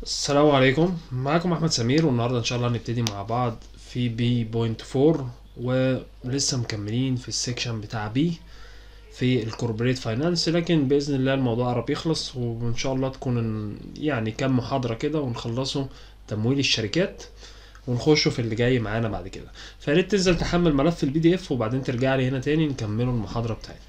السلام عليكم معاكم احمد سمير والنهارده ان شاء الله هنبتدي مع بعض في بي بوينت 4 ولسه مكملين في السكشن بتاع بي في الكوربريت فاينانس لكن باذن الله الموضوع قرب يخلص وان شاء الله تكون ال- يعني كام محاضره كده ونخلصوا تمويل الشركات ونخشوا في اللي جاي معانا بعد كده فياريت تنزل تحمل ملف البي دي اف وبعدين ترجع لي هنا تاني نكملوا المحاضره بتاعتنا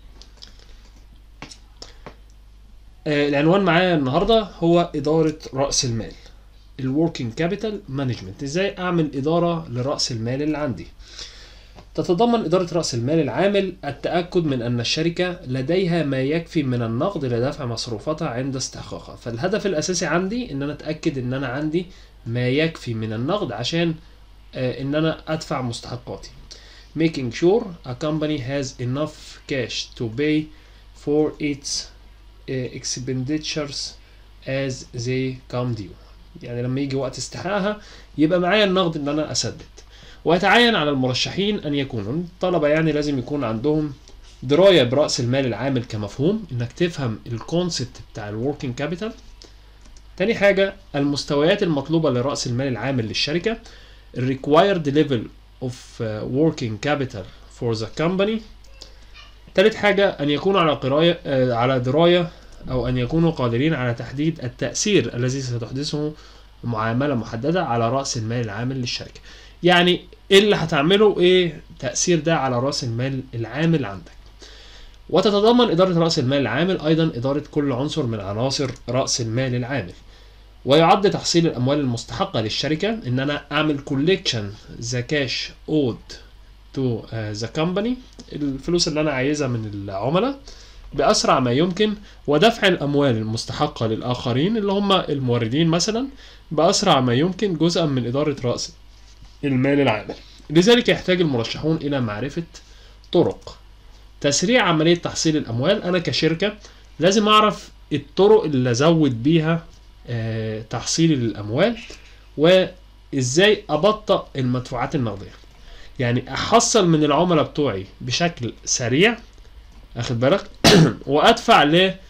آه، العنوان معايا النهارده هو إدارة رأس المال الوركينج كابيتال مانجمنت ازاي اعمل إدارة لرأس المال اللي عندي تتضمن إدارة رأس المال العامل التأكد من أن الشركة لديها ما يكفي من النقد لدفع مصروفاتها عند استحقاقها فالهدف الأساسي عندي إن أنا أتأكد إن أنا عندي ما يكفي من النقد عشان آه، إن أنا أدفع مستحقاتي making sure a company has enough cash to pay for its uh, expenditures as they come due يعني لما يجي وقت استحقاقها يبقى معايا النقد ان انا اسدد ويتعين على المرشحين ان يكونوا الطلبه يعني لازم يكون عندهم درايه براس المال العامل كمفهوم انك تفهم الكونسبت بتاع الوركينج كابيتال تاني حاجه المستويات المطلوبه لراس المال العامل للشركه required level of uh, working capital for the company تالت حاجة أن يكونوا على قراية آه، على دراية أو أن يكونوا قادرين على تحديد التأثير الذي ستحدثه معاملة محددة على رأس المال العامل للشركة. يعني إيه اللي هتعمله إيه تأثير ده على رأس المال العامل عندك. وتتضمن إدارة رأس المال العامل أيضا إدارة كل عنصر من عناصر رأس المال العامل. ويعد تحصيل الأموال المستحقة للشركة إن أنا أعمل collection the cash owed to uh, the company الفلوس اللي انا عايزها من العملاء باسرع ما يمكن ودفع الاموال المستحقه للاخرين اللي هم الموردين مثلا باسرع ما يمكن جزءا من اداره راس المال العامل لذلك يحتاج المرشحون الى معرفه طرق تسريع عمليه تحصيل الاموال انا كشركه لازم اعرف الطرق اللي ازود بيها آه، تحصيلي للاموال وازاي ابطئ المدفوعات النقديه يعني احصل من العملاء بتوعي بشكل سريع اخد بالك وادفع ل آه،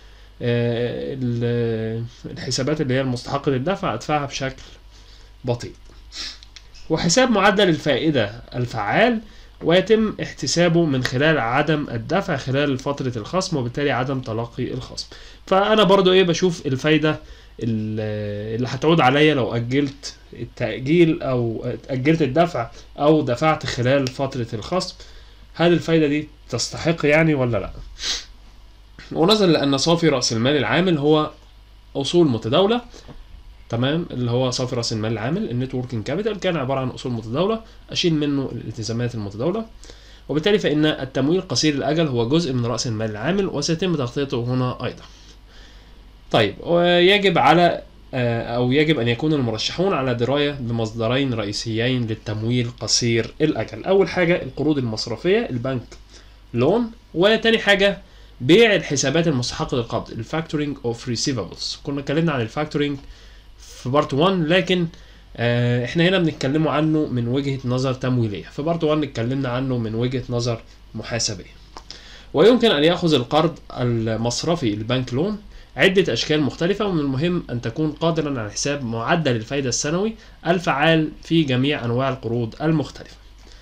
ال- الحسابات اللي هي المستحقة للدفع ادفعها بشكل بطيء وحساب معدل الفائدة الفعال ويتم احتسابه من خلال عدم الدفع خلال فترة الخصم وبالتالي عدم تلقي الخصم فانا برضو ايه بشوف الفايدة ال- اللي هتعود عليا لو اجلت التأجيل او اجلت الدفع او دفعت خلال فترة الخصم هل الفايدة دي تستحق يعني ولا لا ونظرا لأن صافي رأس المال العامل هو أصول متداولة تمام اللي هو صافي رأس المال العامل النت وركينج كابيتال كان عبارة عن أصول متداولة أشيل منه الالتزامات المتداولة وبالتالي فإن التمويل قصير الأجل هو جزء من رأس المال العامل وسيتم تغطيته هنا أيضا طيب ويجب على آه، أو يجب أن يكون المرشحون على دراية بمصدرين رئيسيين للتمويل قصير الأجل أول حاجة القروض المصرفية البنك لون وتاني حاجة بيع الحسابات المستحقة للقبض الفاكتورينج اوف ريسيفبلز كنا اتكلمنا عن الفاكتورينج في بارت 1 لكن آه، احنا هنا بنتكلموا عنه من وجهة نظر تمويلية في بارت 1 اتكلمنا عنه من وجهة نظر محاسبية ويمكن أن يأخذ القرض المصرفي البنك لون عدة أشكال مختلفة ومن المهم أن تكون قادرا على حساب معدل الفايدة السنوي الفعال في جميع أنواع القروض المختلفة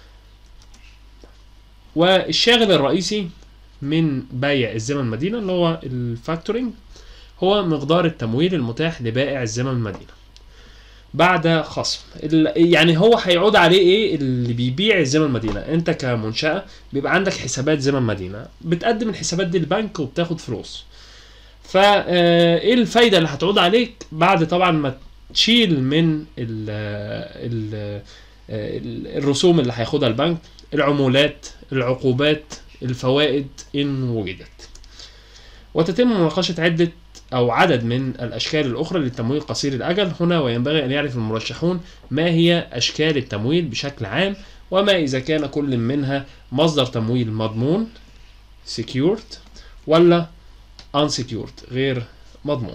والشاغل الرئيسي من بيع الزمن مدينة اللي هو الفاكتورينج هو مقدار التمويل المتاح لبائع الزمن مدينة بعد خصم ال- يعني هو هيعود عليه ايه اللي بيبيع الزمن مدينة انت كمنشأة بيبقى عندك حسابات زمن مدينة بتقدم الحسابات دي البنك وبتاخد فلوس فا آه، ايه الفايدة اللي هتعود عليك بعد طبعا ما تشيل من ال ال ال- الرسوم اللي هياخدها البنك العمولات العقوبات الفوائد ان وجدت وتتم مناقشة عدة أو عدد من الأشكال الأخرى للتمويل قصير الأجل هنا وينبغي أن يعرف المرشحون ما هي أشكال التمويل بشكل عام وما إذا كان كل منها مصدر تمويل مضمون secured ولا unsecured غير مضمون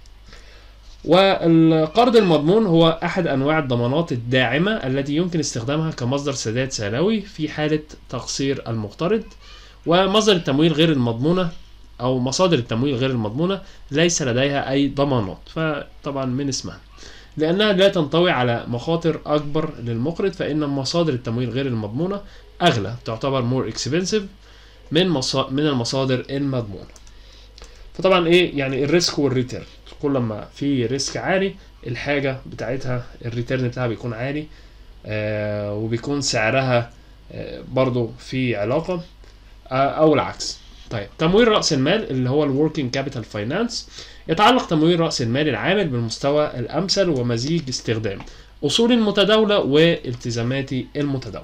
والقرض المضمون هو أحد أنواع الضمانات الداعمة التي يمكن استخدامها كمصدر سداد سنوي في حالة تقصير المقترض ومصدر التمويل غير المضمونة او مصادر التمويل غير المضمونه ليس لديها اي ضمانات فطبعا من اسمها لانها لا تنطوي على مخاطر اكبر للمقرض فان مصادر التمويل غير المضمونه اغلى تعتبر مور اكسبنسيف من مصا... من المصادر المضمونه فطبعا ايه يعني الريسك والريتيرن كل ما في ريسك عالي الحاجه بتاعتها الريتيرن بتاعها بيكون عالي آه وبيكون سعرها آه برضو في علاقه آه او العكس طيب تمويل راس المال اللي هو الوركينج كابيتال فاينانس يتعلق تمويل راس المال العامل بالمستوى الامثل ومزيج استخدام اصول متداوله والتزاماتي المتداوله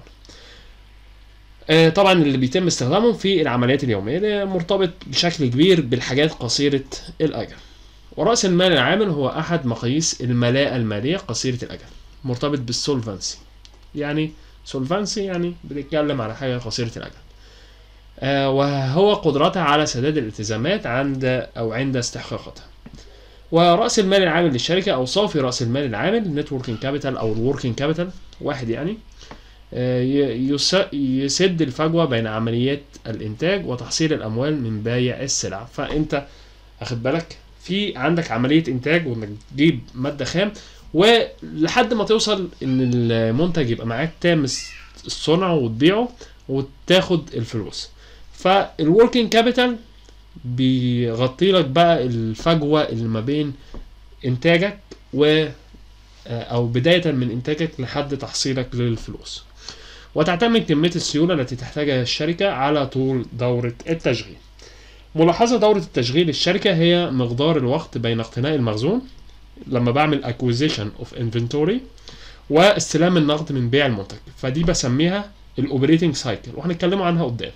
آه، طبعا اللي بيتم استخدامهم في العمليات اليوميه اللي مرتبط بشكل كبير بالحاجات قصيره الاجل ورأس المال العامل هو أحد مقاييس الملاءة المالية قصيرة الأجل مرتبط بالسولفانسي يعني سولفانسي يعني بنتكلم على حاجة قصيرة الأجل آه وهو قدرتها على سداد الالتزامات عند أو عند استحقاقاتها ورأس المال العامل للشركة أو صافي رأس المال العامل نت وركينج كابيتال أو الوركينج كابيتال واحد يعني آه، ي- يس- يسد الفجوة بين عمليات الإنتاج وتحصيل الأموال من بيع السلع فأنت أخد بالك في عندك عملية إنتاج وإنك تجيب مادة خام ولحد ما توصل إن المنتج يبقى معاك تام الس- الصنع وتبيعه وتاخد الفلوس فالوركينج كابيتال بيغطي لك بقى الفجوة اللي ما بين إنتاجك و أو بداية من إنتاجك لحد تحصيلك للفلوس وتعتمد كمية السيولة التي تحتاجها الشركة على طول دورة التشغيل ملاحظة دورة التشغيل الشركة هي مقدار الوقت بين اقتناء المخزون لما بعمل acquisition of inventory واستلام النقد من بيع المنتج فدي بسميها الاوبريتنج سايكل وهنتكلموا عنها قدام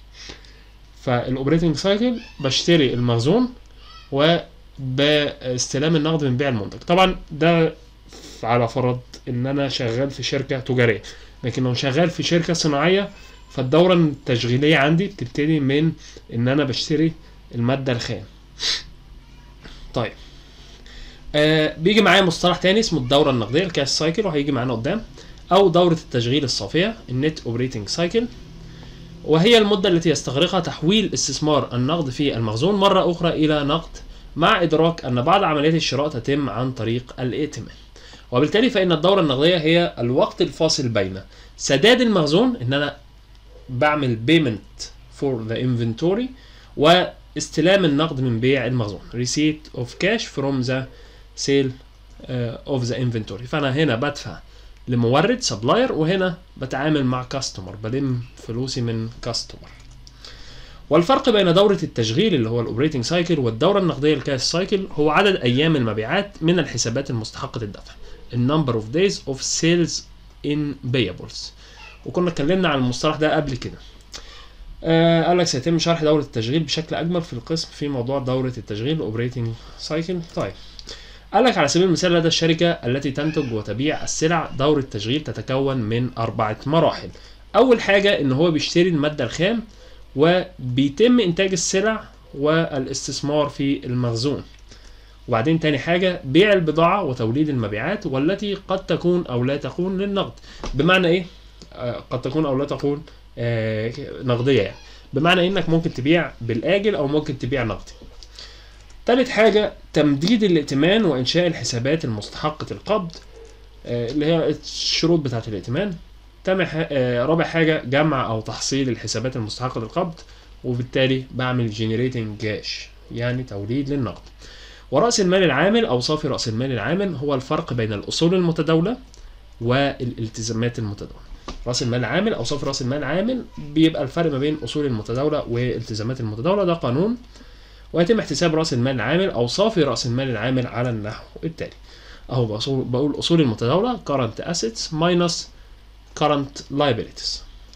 فالاوبريتنج سايكل بشتري المخزون وباستلام النقد من بيع المنتج طبعا ده على فرض ان انا شغال في شركه تجاريه لكن لو شغال في شركه صناعيه فالدوره التشغيليه عندي بتبتدي من ان انا بشتري الماده الخام طيب آه بيجي معايا مصطلح تاني اسمه الدوره النقديه الكاش سايكل وهيجي معانا قدام او دوره التشغيل الصافيه النت اوبريتنج سايكل وهي المده التي يستغرقها تحويل استثمار النقد في المخزون مره اخرى الى نقد مع ادراك ان بعض عمليات الشراء تتم عن طريق الائتمان وبالتالي فإن الدورة النقدية هي الوقت الفاصل بين سداد المخزون إن أنا بعمل payment for the inventory واستلام النقد من بيع المخزون receipt of cash from the sale uh, of the inventory فأنا هنا بدفع لمورد سبلاير وهنا بتعامل مع كاستمر بلم فلوسي من كاستمر والفرق بين دورة التشغيل اللي هو الاوبريتنج سايكل والدورة النقدية الكاش سايكل هو عدد أيام المبيعات من الحسابات المستحقة الدفع النمبر اوف دايز اوف سيلز ان payables وكنا اتكلمنا عن المصطلح ده قبل كده آه قال لك سيتم شرح دورة التشغيل بشكل أجمل في القسم في موضوع دورة التشغيل اوبريتنج سايكل طيب قال لك على سبيل المثال لدى الشركة التي تنتج وتبيع السلع دورة التشغيل تتكون من أربعة مراحل أول حاجة إن هو بيشتري المادة الخام وبيتم إنتاج السلع والاستثمار في المخزون وبعدين تاني حاجة بيع البضاعة وتوليد المبيعات والتي قد تكون أو لا تكون للنقد بمعنى إيه؟ آه قد تكون أو لا تكون آه نقدية يعني بمعنى إنك ممكن تبيع بالآجل أو ممكن تبيع نقدي تالت حاجة تمديد الائتمان وإنشاء الحسابات المستحقة القبض آه اللي هي الشروط بتاعة الائتمان تاني ح- آه، رابع حاجة جمع أو تحصيل الحسابات المستحقة للقبض وبالتالي بعمل جنريتنج كاش يعني توليد للنقد ورأس المال العامل أو صافي رأس المال العامل هو الفرق بين الأصول المتداولة والالتزامات المتداولة رأس المال العامل أو صافي رأس المال العامل بيبقى الفرق ما بين أصول المتداولة والالتزامات المتداولة ده قانون ويتم احتساب رأس المال العامل أو صافي رأس المال العامل على النحو التالي أهو بقول بقول أصول المتداولة current assets minus current liabilities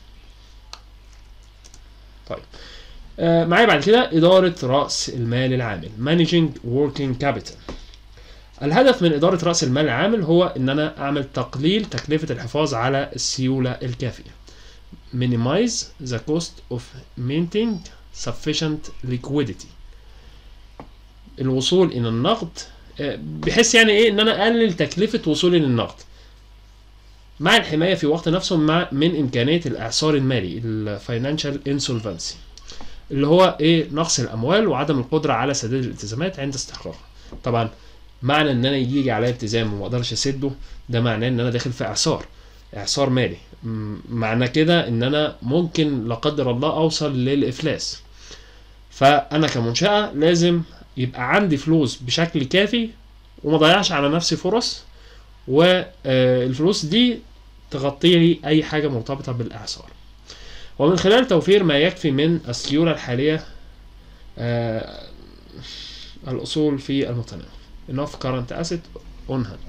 طيب آه معايا بعد كده إدارة رأس المال العامل managing working capital الهدف من إدارة رأس المال العامل هو إن أنا أعمل تقليل تكلفة الحفاظ على السيولة الكافية minimize the cost of maintaining sufficient liquidity الوصول إلى النقد آه، بحيث يعني إيه إن أنا أقلل تكلفة وصولي للنقد مع الحماية في وقت نفسه مع من إمكانية الإعصار المالي ال financial insolvency اللي هو ايه نقص الاموال وعدم القدره على سداد الالتزامات عند استحقاقها طبعا معنى ان انا يجي عليا التزام وما اقدرش اسده ده معناه ان انا داخل في اعصار اعصار مالي م- معنى كده ان انا ممكن لا قدر الله اوصل للافلاس فانا كمنشاه لازم يبقى عندي فلوس بشكل كافي وما ضيعش على نفسي فرص والفلوس دي تغطي لي اي حاجه مرتبطه بالاعصار ومن خلال توفير ما يكفي من السيوله الحاليه آه، الاصول في المتناول enough current asset on hand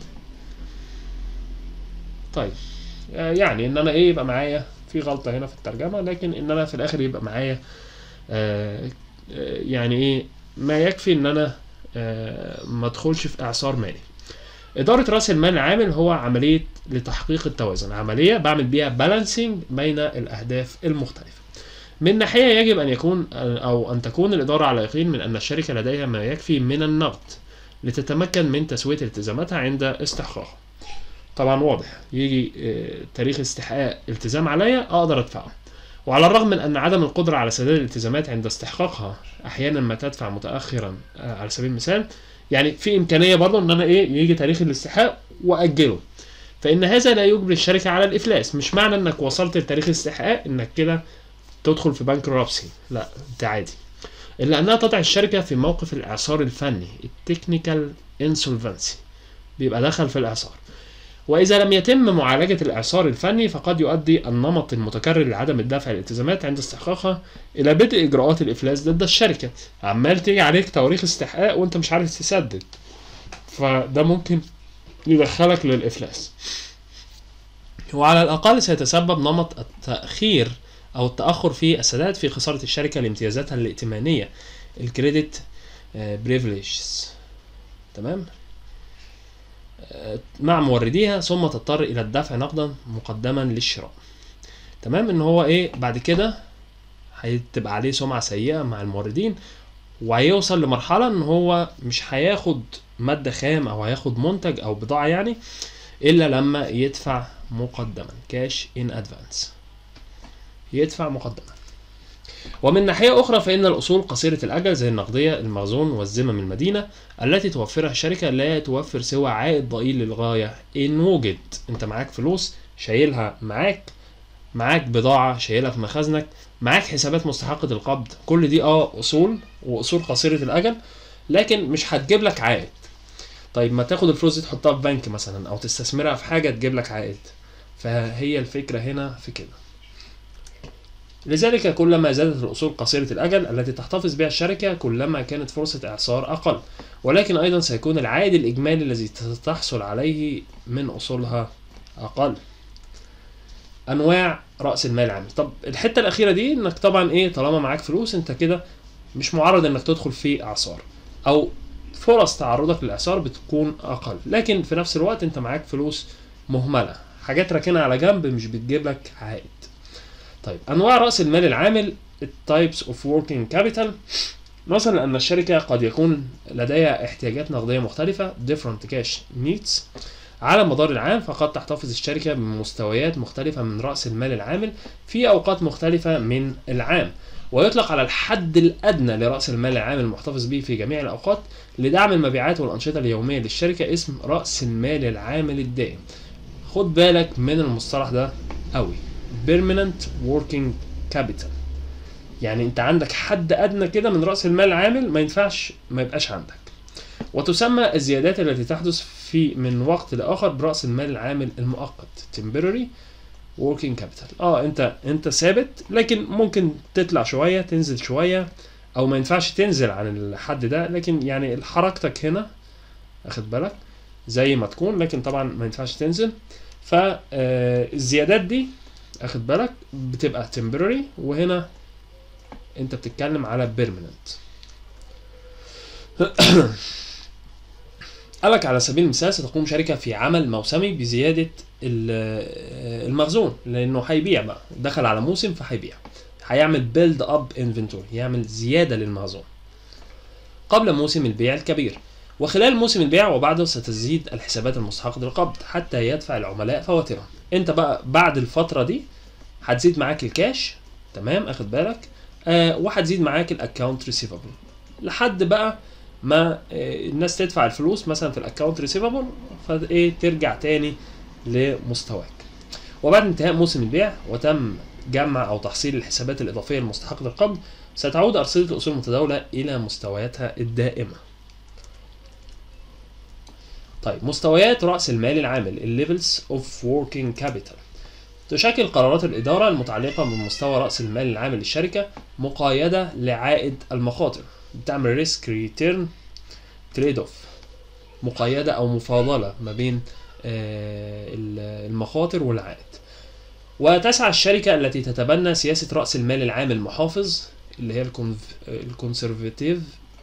طيب آه، يعني ان انا ايه يبقى معايا في غلطه هنا في الترجمه لكن ان انا في الاخر يبقى معايا آه، آه، يعني ايه ما يكفي ان انا آه، ما ادخلش في اعصار مالي إدارة رأس المال العامل هو عملية لتحقيق التوازن عملية بعمل بيها بالانسنج بين الأهداف المختلفة من ناحية يجب أن يكون أو أن تكون الإدارة على يقين من أن الشركة لديها ما يكفي من النقد لتتمكن من تسوية التزاماتها عند استحقاقها طبعا واضح يجي آه، تاريخ استحقاق التزام عليا أقدر أدفعه وعلى الرغم من أن عدم القدرة على سداد الالتزامات عند استحقاقها أحيانا ما تدفع متأخرا آه، على سبيل المثال يعني في إمكانية برضه إن أنا إيه يجي تاريخ الاستحقاق وأجله فإن هذا لا يجبر الشركة على الإفلاس مش معنى إنك وصلت لتاريخ الاستحقاق إنك كده تدخل في بنك رابسي لا أنت عادي إلا أنها تضع الشركة في موقف الإعصار الفني التكنيكال انسولفنسي بيبقى دخل في الإعصار وإذا لم يتم معالجة الإعصار الفني فقد يؤدي النمط المتكرر لعدم الدفع الالتزامات عند استحقاقها إلى بدء إجراءات الإفلاس ضد الشركة عمال تيجي عليك تواريخ استحقاق وأنت مش عارف تسدد فده ممكن يدخلك للإفلاس وعلى الأقل سيتسبب نمط التأخير أو التأخر في السداد في خسارة الشركة لامتيازاتها الائتمانية الكريدت بريفليجز تمام آه، مع مورديها ثم تضطر إلى الدفع نقدا مقدما للشراء تمام إن هو إيه بعد كده هتبقى عليه سمعة سيئة مع الموردين وهيوصل لمرحلة إن هو مش هياخد مادة خام أو هياخد منتج أو بضاعة يعني إلا لما يدفع مقدما كاش إن أدفانس يدفع مقدما ومن ناحية أخرى فإن الأصول قصيرة الأجل زي النقدية المخزون والذمم المدينة التي توفرها الشركة لا توفر سوى عائد ضئيل للغاية إن وجد أنت معاك فلوس شايلها معاك معاك بضاعة شايلها في مخازنك معاك حسابات مستحقة القبض كل دي اه أصول وأصول قصيرة الأجل لكن مش هتجيب لك عائد طيب ما تاخد الفلوس دي تحطها في بنك مثلا أو تستثمرها في حاجة تجيب لك عائد فهي الفكرة هنا في كده لذلك كلما زادت الأصول قصيرة الأجل التي تحتفظ بها الشركة كلما كانت فرصة إعصار أقل ولكن أيضا سيكون العائد الإجمالي الذي تحصل عليه من أصولها أقل أنواع رأس المال العام طب الحتة الأخيرة دي إنك طبعا إيه طالما معاك فلوس أنت كده مش معرض إنك تدخل في إعصار أو فرص تعرضك للإعصار بتكون أقل لكن في نفس الوقت أنت معاك فلوس مهملة حاجات راكنها على جنب مش بتجيب لك عائد طيب انواع راس المال العامل التايبس اوف working كابيتال مثلا ان الشركه قد يكون لديها احتياجات نقديه مختلفه different cash needs على مدار العام فقد تحتفظ الشركه بمستويات مختلفه من راس المال العامل في اوقات مختلفه من العام ويطلق على الحد الادنى لراس المال العامل المحتفظ به في جميع الاوقات لدعم المبيعات والانشطه اليوميه للشركه اسم راس المال العامل الدائم خد بالك من المصطلح ده قوي permanent working capital يعني انت عندك حد ادنى كده من راس المال العامل ما ينفعش ما يبقاش عندك وتسمى الزيادات التي تحدث في من وقت لاخر براس المال العامل المؤقت temporary working capital اه انت انت ثابت لكن ممكن تطلع شويه تنزل شويه او ما ينفعش تنزل عن الحد ده لكن يعني حركتك هنا اخد بالك زي ما تكون لكن طبعا ما ينفعش تنزل فالزيادات دي اخد بالك بتبقى temporary وهنا انت بتتكلم على permanent قالك على سبيل المثال ستقوم شركة في عمل موسمي بزيادة ال- المخزون لأنه هيبيع بقى دخل على موسم فهيبيع هيعمل بيلد اب انفنتوري يعمل زيادة للمخزون قبل موسم البيع الكبير وخلال موسم البيع وبعده ستزيد الحسابات المستحقة للقبض حتى يدفع العملاء فواترهم انت بقى بعد الفترة دي هتزيد معاك الكاش تمام اخد بالك آه وهتزيد معاك الاكونت ريسيفبل لحد بقى ما آه الناس تدفع الفلوس مثلا في الاكونت ريسيفبل فايه ترجع تاني لمستواك وبعد انتهاء موسم البيع وتم جمع او تحصيل الحسابات الاضافيه المستحقه للقبض ستعود ارصده الاصول المتداوله الى مستوياتها الدائمه طيب مستويات راس المال العامل الليفلز اوف وركينج كابيتال تشكل قرارات الإدارة المتعلقة بمستوى رأس المال العام للشركة مقايدة لعائد المخاطر بتعمل ريسك ريتيرن تريد اوف مقايدة أو مفاضلة ما بين آه، المخاطر والعائد وتسعى الشركة التي تتبنى سياسة رأس المال العام المحافظ اللي هي الكونسرفاتيف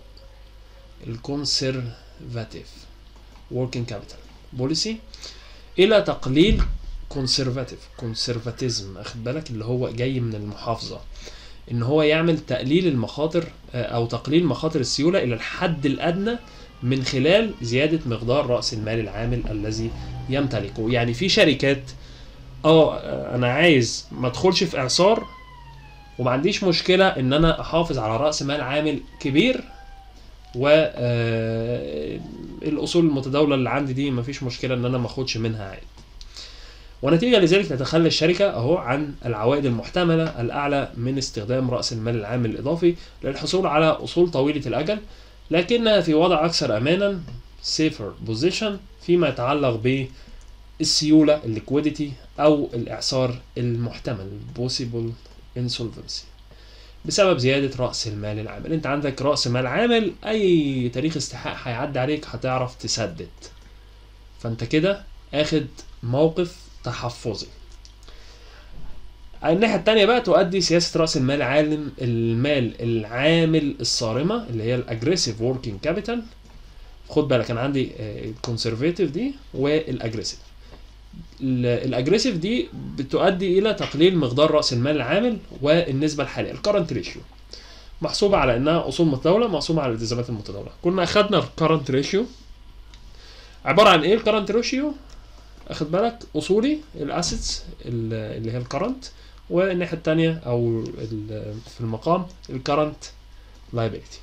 الكونسرفاتيف working capital policy إلى تقليل كونسرفاتيف كونسرفاتيزم اخد بالك اللي هو جاي من المحافظه ان هو يعمل تقليل المخاطر آه، او تقليل مخاطر السيوله الى الحد الادنى من خلال زياده مقدار راس المال العامل الذي يمتلكه يعني في شركات اه انا عايز ما ادخلش في اعصار وما عنديش مشكله ان انا احافظ على راس مال عامل كبير و آه، الاصول المتداوله اللي عندي دي مفيش مشكله ان انا ما اخدش منها عائد ونتيجة لذلك تتخلى الشركة أهو عن العوائد المحتملة الأعلى من استخدام رأس المال العام الإضافي للحصول على أصول طويلة الأجل لكنها في وضع أكثر أمانا safer position فيما يتعلق بالسيولة الليكويديتي أو الإعصار المحتمل possible insolvency بسبب زيادة رأس المال العامل أنت عندك رأس مال عامل أي تاريخ استحقاق هيعدي عليك هتعرف تسدد فأنت كده اخد موقف تحفظي الناحية التانية بقى تؤدي سياسة رأس المال عالم المال العامل الصارمة اللي هي الاجريسيف وركينج كابيتال خد بالك انا عندي الكونسرفيتيف دي والاجريسيف الاجريسيف دي بتؤدي الى تقليل مقدار راس المال العامل والنسبه الحاليه الكرنت ريشيو محسوبه على انها اصول متداوله محسوبه على الالتزامات المتداوله كنا اخدنا الكرنت ريشيو عباره عن ايه الكرنت ريشيو اخد بالك اصولي الاسيتس اللي هي الكرنت والناحيه الثانيه او في المقام الكرنت لايبيليتي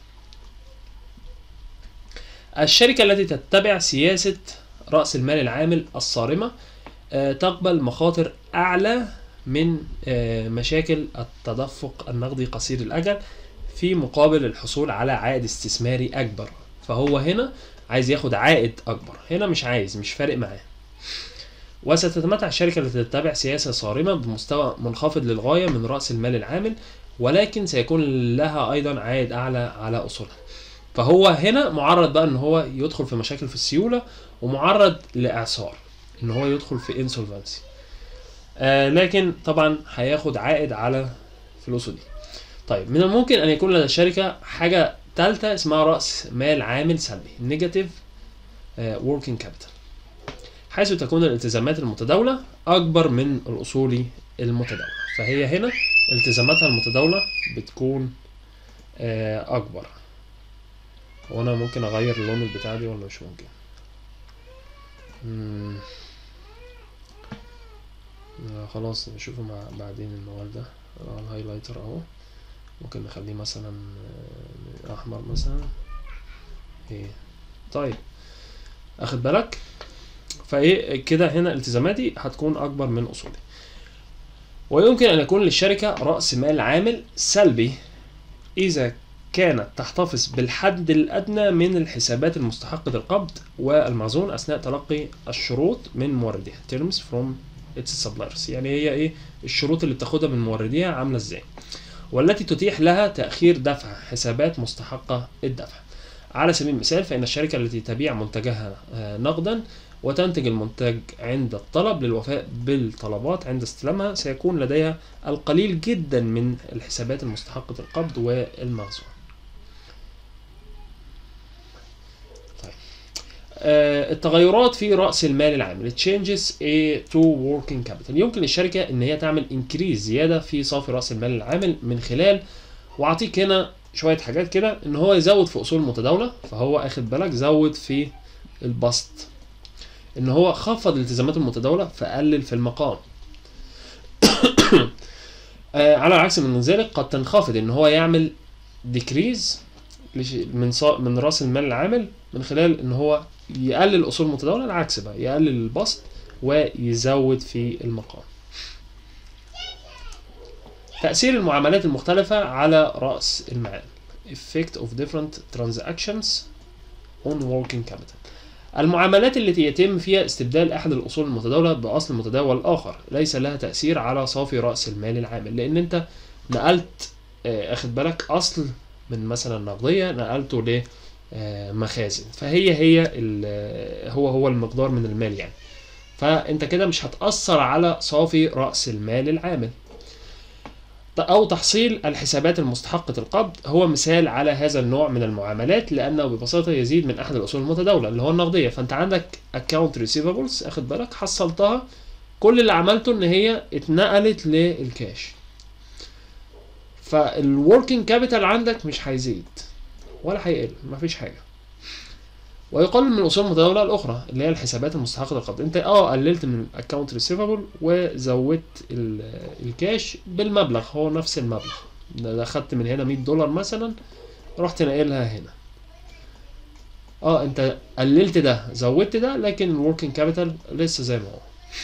الشركه التي تتبع سياسه راس المال العامل الصارمه آه، تقبل مخاطر اعلى من آه، مشاكل التدفق النقدي قصير الاجل في مقابل الحصول على عائد استثماري اكبر فهو هنا عايز ياخد عائد اكبر هنا مش عايز مش فارق معاه وستتمتع الشركة التي تتبع سياسة صارمة بمستوى منخفض للغاية من رأس المال العامل ولكن سيكون لها أيضا عائد أعلى على أصولها فهو هنا معرض بقى ان هو يدخل في مشاكل في السيولة ومعرض لإعصار ان هو يدخل في انسولفنسي آه لكن طبعا هياخد عائد على فلوسه دي طيب من الممكن ان يكون لدى الشركة حاجة ثالثة اسمها رأس مال عامل سلبي نيجاتيف وركينج كابيتال حيث تكون الالتزامات المتداولة أكبر من الأصول المتداولة فهي هنا التزاماتها المتداولة بتكون آه، أكبر وأنا ممكن أغير اللون البتاع دي ولا مش ممكن مم. آه، خلاص نشوفه مع بعدين الموال ده الهايلايتر اهو ممكن نخليه مثلا آه، احمر مثلا ايه طيب اخد بالك فايه كده هنا التزاماتي هتكون اكبر من اصولي ويمكن ان يكون للشركه راس مال عامل سلبي اذا كانت تحتفظ بالحد الادنى من الحسابات المستحقه للقبض والمخزون اثناء تلقي الشروط من مورديها terms from its suppliers يعني هي ايه الشروط اللي بتاخدها من مورديها عامله ازاي والتي تتيح لها تاخير دفع حسابات مستحقه الدفع على سبيل المثال فإن الشركة التي تبيع منتجها آه، نقدا وتنتج المنتج عند الطلب للوفاء بالطلبات عند استلامها سيكون لديها القليل جدا من الحسابات المستحقة القبض والمخزون طيب آه، التغيرات في رأس المال العام changes a to working capital يمكن للشركة ان هي تعمل increase زيادة في صافي رأس المال العامل من خلال واعطيك هنا شويه حاجات كده ان هو يزود في اصول متداوله فهو اخد بالك زود في البسط ان هو خفض الالتزامات المتداوله فقلل في المقام آه على العكس من ذلك قد تنخفض ان هو يعمل ديكريز من صا... من راس المال العامل من خلال ان هو يقلل اصول المتداوله العكس بقى يقلل البسط ويزود في المقام تأثير المعاملات المختلفة على رأس المال effect of different transactions on working capital المعاملات التي يتم فيها استبدال أحد الأصول المتداولة بأصل متداول آخر ليس لها تأثير على صافي رأس المال العامل لأن أنت نقلت آه، أخد بالك أصل من مثلا نقدية نقلته لمخازن فهي هي ال- هو هو المقدار من المال يعني فأنت كده مش هتأثر على صافي رأس المال العامل أو تحصيل الحسابات المستحقة القبض هو مثال على هذا النوع من المعاملات لأنه ببساطة يزيد من أحد الأصول المتداولة اللي هو النقدية فأنت عندك account receivables أخد بالك حصلتها كل اللي عملته إن هي اتنقلت للكاش فالوركينج كابيتال عندك مش هيزيد ولا هيقل مفيش حاجة ويقلل من الاصول المتداوله الاخرى اللي هي الحسابات المستحقه للقبض انت اه قللت من الاكونت ريسيفبل وزودت ال- الكاش بالمبلغ هو نفس المبلغ ده ده خدت من هنا 100 دولار مثلا رحت ناقلها هنا اه انت قللت ده زودت ده لكن الوركينج كابيتال لسه زي ما هو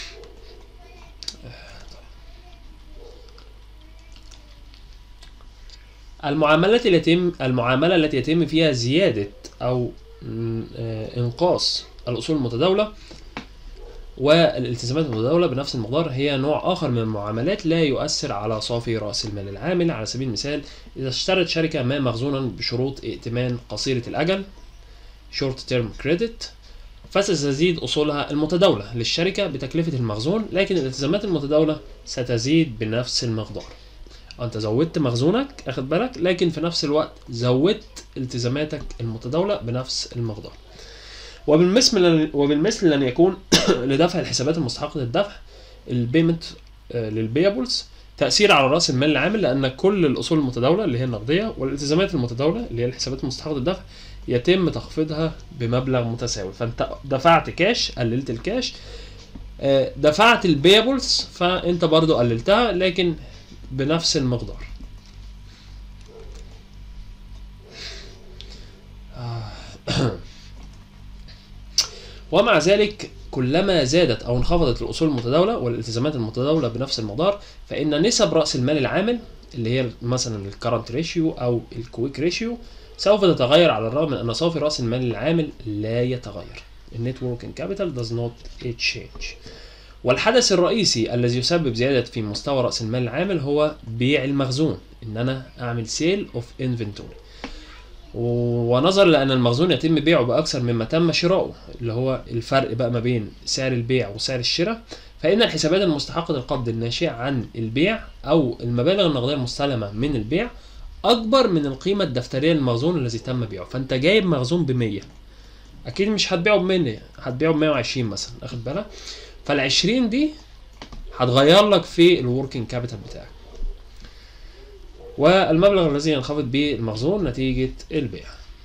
المعاملات التي يتم المعاملة التي يتم فيها زيادة أو م، آه، إنقاص الأصول المتداولة والالتزامات المتداولة بنفس المقدار هي نوع آخر من المعاملات لا يؤثر على صافي رأس المال العامل على سبيل المثال إذا اشترت شركة ما مخزونا بشروط ائتمان قصيرة الأجل short term credit فستزيد أصولها المتداولة للشركة بتكلفة المخزون لكن الالتزامات المتداولة ستزيد بنفس المقدار انت زودت مخزونك اخد بالك لكن في نفس الوقت زودت التزاماتك المتداولة بنفس المقدار وبالمثل وبالمثل لن يكون لدفع الحسابات المستحقة للدفع البيمنت للبيبلز تأثير على رأس المال العامل لأن كل الأصول المتداولة اللي هي النقدية والالتزامات المتداولة اللي هي الحسابات المستحقة للدفع يتم تخفيضها بمبلغ متساوي فأنت دفعت كاش قللت الكاش آه، دفعت البيبلز فأنت برضو قللتها لكن بنفس المقدار آه. ومع ذلك كلما زادت او انخفضت الاصول المتداوله والالتزامات المتداوله بنفس المقدار فان نسب راس المال العامل اللي هي مثلا الكرنت ريشيو او الكويك ريشيو سوف تتغير على الرغم من ان صافي راس المال العامل لا يتغير النت وركينج كابيتال does not change والحدث الرئيسي الذي يسبب زيادة في مستوى رأس المال العامل هو بيع المخزون إن أنا أعمل سيل أوف انفنتوري ونظرا لأن المخزون يتم بيعه بأكثر مما تم شراؤه اللي هو الفرق بقى ما بين سعر البيع وسعر الشراء فإن الحسابات المستحقة للقبض الناشئة عن البيع أو المبالغ النقدية المستلمة من البيع أكبر من القيمة الدفترية للمخزون الذي تم بيعه فأنت جايب مخزون ب 100 أكيد مش هتبيعه ب 100 هتبيعه ب 120 مثلا أخد بالك فال 20 دي هتغير لك في الوركينج كابيتال بتاعك والمبلغ الذي ينخفض به المخزون نتيجة البيع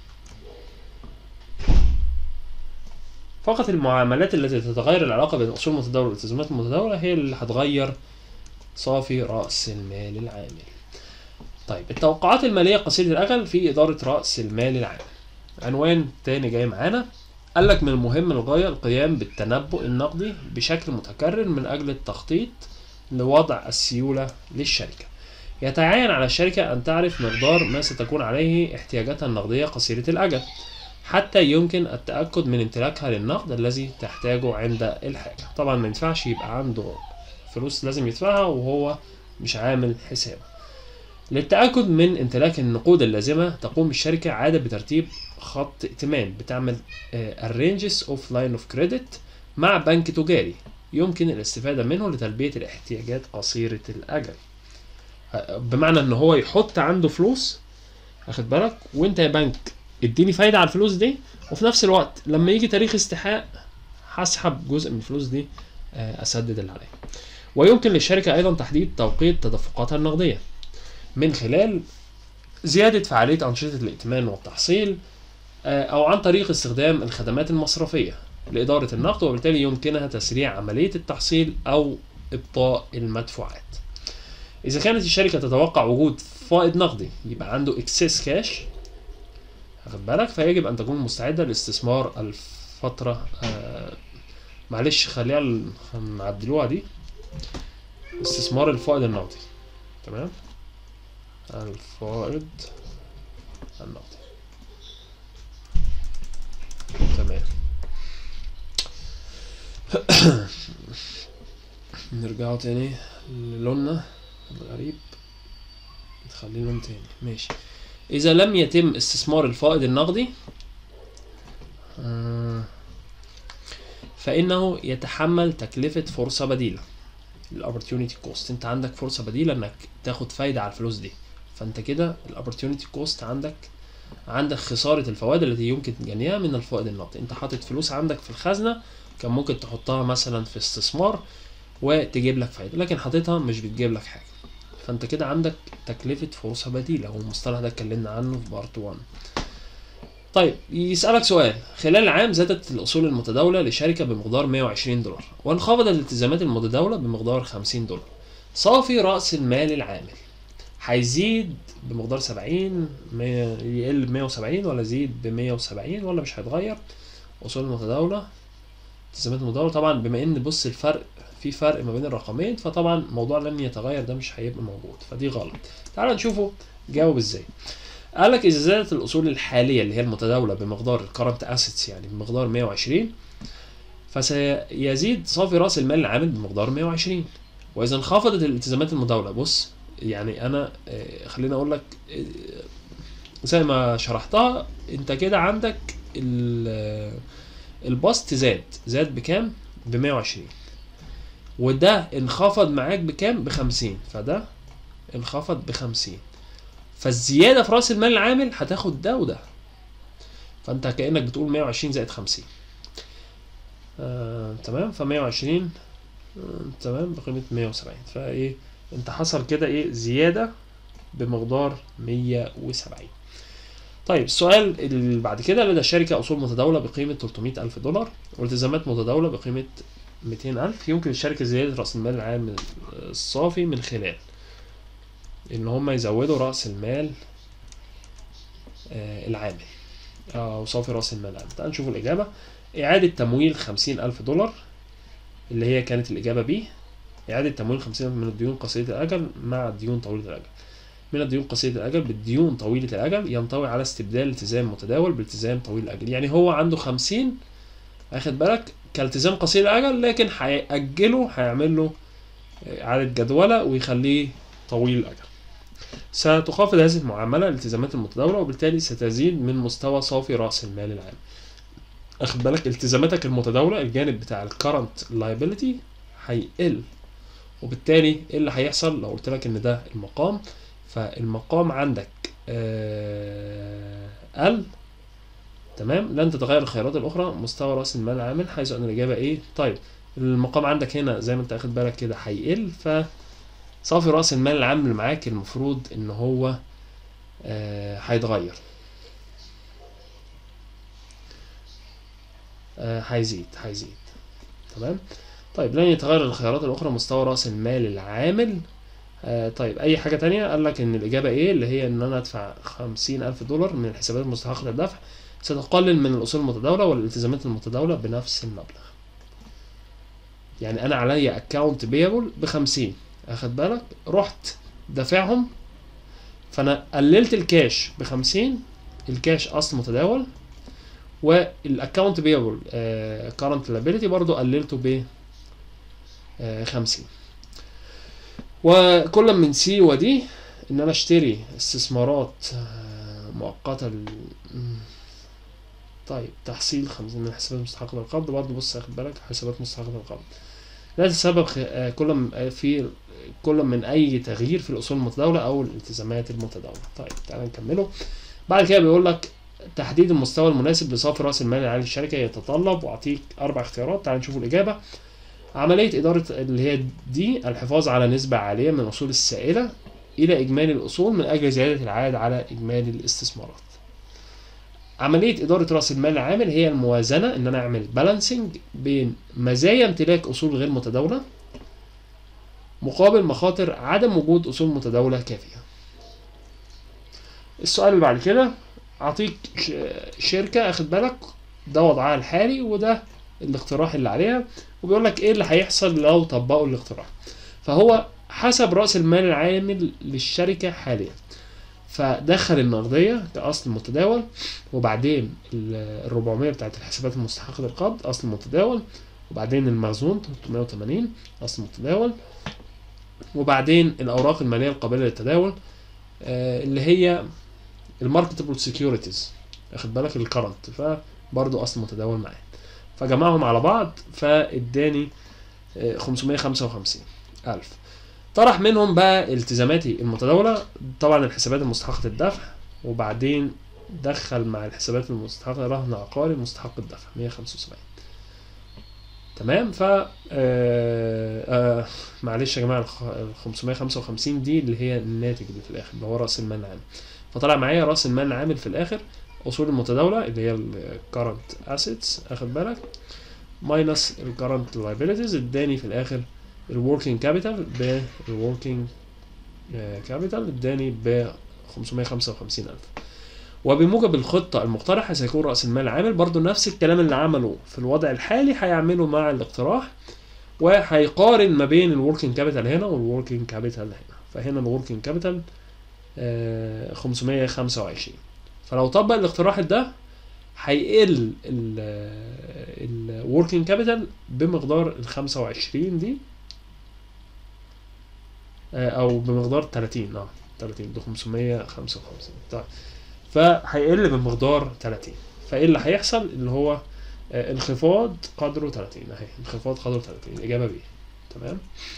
فقط المعاملات التي تتغير العلاقة بين الأصول المتداولة والالتزامات المتداولة هي اللي هتغير صافي رأس المال العامل طيب التوقعات المالية قصيرة الأجل في إدارة رأس المال العامل عنوان تاني جاي معانا قال لك من المهم للغاية القيام بالتنبؤ النقدي بشكل متكرر من أجل التخطيط لوضع السيولة للشركة يتعين على الشركة أن تعرف مقدار ما ستكون عليه احتياجاتها النقدية قصيرة الأجل حتى يمكن التأكد من امتلاكها للنقد الذي تحتاجه عند الحاجة طبعا ما ينفعش يبقى عنده فلوس لازم يدفعها وهو مش عامل حسابه للتأكد من امتلاك النقود اللازمة تقوم الشركة عادة بترتيب خط ائتمان بتعمل الرينجز اوف لاين اوف كريدت مع بنك تجاري يمكن الاستفادة منه لتلبية الاحتياجات قصيرة الأجل آه، بمعنى ان هو يحط عنده فلوس واخد بالك وانت يا بنك اديني فايدة على الفلوس دي وفي نفس الوقت لما يجي تاريخ استحقاق هسحب جزء من الفلوس دي آه، اسدد اللي عليا ويمكن للشركة ايضا تحديد توقيت تدفقاتها النقدية من خلال زيادة فعالية أنشطة الائتمان والتحصيل آه، أو عن طريق استخدام الخدمات المصرفية لإدارة النقد وبالتالي يمكنها تسريع عملية التحصيل أو إبطاء المدفوعات. اذا كانت الشركه تتوقع وجود فائض نقدي يبقى عنده اكسس كاش واخد بالك فيجب ان تكون مستعده لاستثمار الفتره آه معلش خليها ال- نعدلوها دي استثمار الفائض النقدي تمام الفائض النقدي تمام نرجعوا تاني للوننا الغريب نخليه لون تاني ماشي إذا لم يتم استثمار الفائض النقدي آه، فإنه يتحمل تكلفة فرصة بديلة الاوبورتيونيتي كوست انت عندك فرصة بديلة انك تاخد فايدة على الفلوس دي فانت كده الاوبورتيونيتي كوست عندك عندك خسارة الفوائد التي يمكن تجنيها من الفائض النقدي انت حاطط فلوس عندك في الخزنة كان ممكن تحطها مثلا في استثمار وتجيب لك فايدة لكن حاططها مش بتجيب لك حاجة فانت كده عندك تكلفة فرصة بديلة والمصطلح ده اتكلمنا عنه في بارت 1 طيب يسألك سؤال خلال العام زادت الأصول المتداولة لشركة بمقدار 120 دولار وانخفضت الالتزامات المتداولة بمقدار 50 دولار صافي رأس المال العامل هيزيد بمقدار 70 مية- يقل ب 170 ولا يزيد ب 170 ولا مش هيتغير أصول المتداولة التزامات المتداولة طبعا بما ان بص الفرق في فرق ما بين الرقمين فطبعا موضوع لن يتغير ده مش هيبقى موجود فدي غلط تعال نشوفه جاوب ازاي قال لك اذا زادت الاصول الحاليه اللي هي المتداوله بمقدار الكرنت اسيتس يعني بمقدار 120 فسيزيد صافي راس المال العامل بمقدار 120 واذا انخفضت الالتزامات المتداوله بص يعني انا آه، خليني اقول لك آه، زي ما شرحتها انت كده عندك ال- آه، البسط زاد زاد بكام ب 120 وده انخفض معاك بكام ب 50 فده انخفض ب 50 فالزياده في راس المال العامل هتاخد ده وده فانت كانك بتقول 120 زائد 50 آه، تمام ف 120 آه، تمام بقيمه 170 فايه انت حصل كده ايه زياده بمقدار 170 طيب السؤال اللي بعد كده لدى الشركة أصول متداولة بقيمة 300 ألف دولار والتزامات متداولة بقيمة 200 ألف يمكن الشركة زيادة رأس المال العام الصافي من خلال إن هم يزودوا رأس المال آه، العامل أو صافي رأس المال العامل تعال نشوف الإجابة إعادة تمويل 50 ألف دولار اللي هي كانت الإجابة B إعادة تمويل 50 ألف من الديون قصيرة الأجل مع الديون طويلة الأجل من الديون قصيرة الأجل بالديون طويلة الأجل ينطوي على استبدال التزام متداول بالتزام طويل الأجل يعني هو عنده 50 واخد بالك كالتزام قصير الأجل لكن هيأجله هيعمل له إعادة جدولة ويخليه طويل الأجل ستخفض هذه المعاملة الالتزامات المتداولة وبالتالي ستزيد من مستوى صافي رأس المال العام واخد بالك التزاماتك المتداولة الجانب بتاع الكرنت liability هيقل وبالتالي ايه اللي هيحصل لو قلت لك ان ده المقام فالمقام عندك آه، قل تمام لن تتغير الخيارات الاخرى مستوى راس المال العامل حيث ان الاجابه ايه طيب المقام عندك هنا زي ما انت واخد بالك كده هيقل ف صافي راس المال العام اللي معاك المفروض ان هو آه، هيتغير آه، هيزيد هيزيد تمام طيب لن يتغير الخيارات الاخرى مستوى راس المال العامل آه طيب اي حاجه تانية قال لك ان الاجابه ايه اللي هي ان انا ادفع خمسين الف دولار من الحسابات المستحقه للدفع ستقلل من الاصول المتداوله والالتزامات المتداوله بنفس المبلغ يعني انا عليا اكونت بيبل بخمسين اخد بالك رحت دافعهم فانا قللت الكاش بخمسين الكاش اصل متداول والاكونت بيبل كارنت liability برضو قللته ب آه، 50 وكل من سي ودي ان انا اشتري استثمارات آه، مؤقته ل... مم. طيب تحصيل 50 من حسابات مستحقة القبض برضه بص اخد بالك حسابات مستحقة القبض لا تتسبب خ- آه، كل م- آه، في كل من اي تغيير في الاصول المتداوله او الالتزامات المتداوله طيب تعالى نكمله بعد كده بيقول لك تحديد المستوى المناسب لصافي راس المال العالي للشركه يتطلب واعطيك اربع اختيارات تعال نشوف الاجابه عمليه اداره اللي هي دي الحفاظ على نسبه عاليه من الاصول السائله الى اجمالي الاصول من اجل زياده العائد على اجمالي الاستثمارات عمليه اداره راس المال العامل هي الموازنه ان انا اعمل بالانسنج بين مزايا امتلاك اصول غير متداوله مقابل مخاطر عدم وجود اصول متداوله كافيه السؤال اللي بعد كده اعطيك ش- شركه اخد بالك ده وضعها الحالي وده الاقتراح اللي عليها وبيقول لك ايه اللي هيحصل لو طبقوا الاقتراح فهو حسب راس المال العامل للشركه حاليا فدخل النقديه كاصل متداول وبعدين ال 400 بتاعت الحسابات المستحقه للقبض اصل متداول وبعدين المخزون 380 اصل متداول وبعدين الاوراق الماليه القابله للتداول آه، اللي هي الماركتبل سكيورتيز واخد بالك الكرنت فبرضه اصل متداول معاه فجمعهم على بعض فاداني آه، 555 الف طرح منهم بقى التزاماتي المتداوله طبعا الحسابات المستحقه الدفع وبعدين دخل مع الحسابات المستحقه رهن عقاري مستحق الدفع 175 تمام ف آه آه معلش يا جماعه الخ- ال 555 دي اللي هي الناتج اللي في الاخر اللي هو راس المال العام فطلع معايا راس المال العامل في الاخر اصول المتداوله اللي هي الكرنت اسيتس اخد بالك ماينس الكرنت liabilities اداني في الاخر الوركينج كابيتال ب الوركينج كابيتال اداني ب 555 الف وبموجب الخطة المقترحة سيكون رأس المال العامل برضو نفس الكلام اللي عمله في الوضع الحالي هيعمله مع الاقتراح وهيقارن ما بين الوركينج كابيتال هنا والوركينج كابيتال هنا فهنا الوركينج كابيتال 525 فلو طبق الاقتراح ده هيقل الوركينج كابيتال بمقدار ال 25 دي آه، او بمقدار 30 اه 30 ده 555 طيب فهيقل بمقدار 30 فايه اللي هيحصل اللي هو آه، انخفاض قدره 30 اهي انخفاض قدره 30 الاجابه ب تمام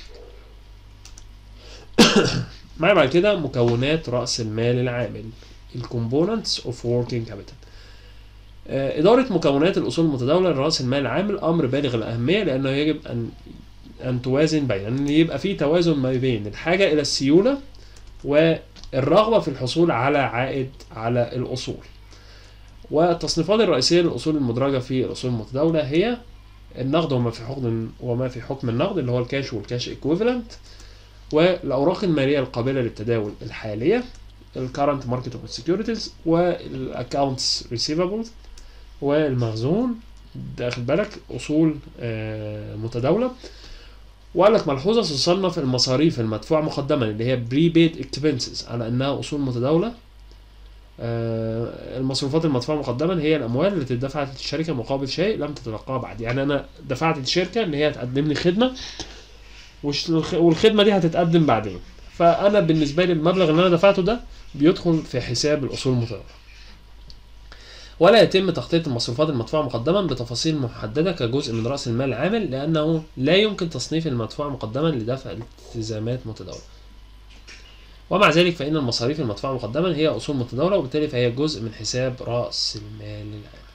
معايا بعد كده مكونات راس المال العامل الكومبوننتس اوف working capital آه، إدارة مكونات الأصول المتداولة لرأس المال العامل أمر بالغ الأهمية لأنه يجب أن أن توازن بين أن يبقى في توازن ما بين الحاجة إلى السيولة والرغبة في الحصول على عائد على الأصول والتصنيفات الرئيسية للأصول المدرجة في الأصول المتداولة هي النقد وما في حكم وما في حكم النقد اللي هو الكاش والكاش ايكويفالنت والأوراق المالية القابلة للتداول الحالية الكارنت ماركتبل سكيورتيز والاكونتس ريسيفبل والمخزون ده خد بالك اصول آه، متداوله وقال لك ملحوظه تصنف المصاريف المدفوعه مقدما اللي هي بري بيد اكسبنسز على انها اصول متداوله آه، المصروفات المدفوعه مقدما هي الاموال التي دفعت الشركه مقابل شيء لم تتلقاه بعد يعني انا دفعت الشركه ان هي تقدم لي خدمه وش- والخدمه دي هتتقدم بعدين فانا بالنسبه لي المبلغ اللي انا دفعته ده بيدخل في حساب الاصول المتداوله ولا يتم تغطية المصروفات المدفوعة مقدما بتفاصيل محددة كجزء من رأس المال العامل لأنه لا يمكن تصنيف المدفوع مقدما لدفع التزامات متداولة. ومع ذلك فإن المصاريف المدفوعة مقدما هي أصول متداولة وبالتالي فهي جزء من حساب رأس المال العامل.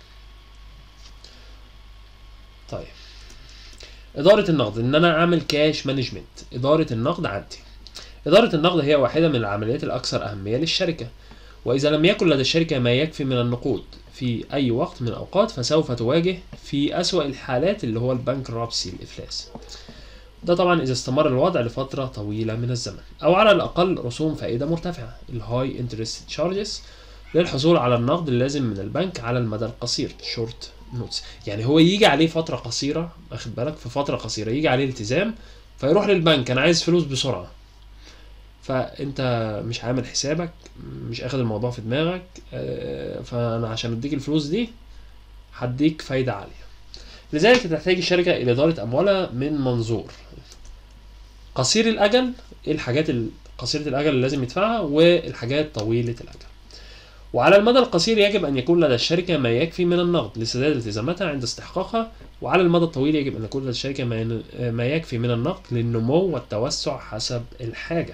طيب إدارة النقد إن أنا أعمل كاش مانجمنت إدارة النقد عندي. إدارة النقد هي واحدة من العمليات الأكثر أهمية للشركة. وإذا لم يكن لدى الشركة ما يكفي من النقود في أي وقت من الأوقات فسوف تواجه في أسوأ الحالات اللي هو البنك رابسي الإفلاس ده طبعا إذا استمر الوضع لفترة طويلة من الزمن أو على الأقل رسوم فائدة مرتفعة الهاي انترست تشارجز للحصول على النقد اللازم من البنك على المدى القصير شورت نوتس يعني هو يجي عليه فترة قصيرة واخد بالك في فترة قصيرة يجي عليه التزام فيروح للبنك أنا عايز فلوس بسرعة فانت مش عامل حسابك مش اخد الموضوع في دماغك آه، فانا عشان اديك الفلوس دي هديك فايدة عالية لذلك تحتاج الشركة إلى إدارة أموالها من منظور قصير الأجل إيه الحاجات ال- قصيرة الأجل اللي لازم يدفعها والحاجات طويلة الأجل وعلى المدى القصير يجب أن يكون لدى الشركة ما يكفي من النقد لسداد التزاماتها عند استحقاقها وعلى المدى الطويل يجب أن يكون لدى الشركة ما ين- ما يكفي من النقد للنمو والتوسع حسب الحاجة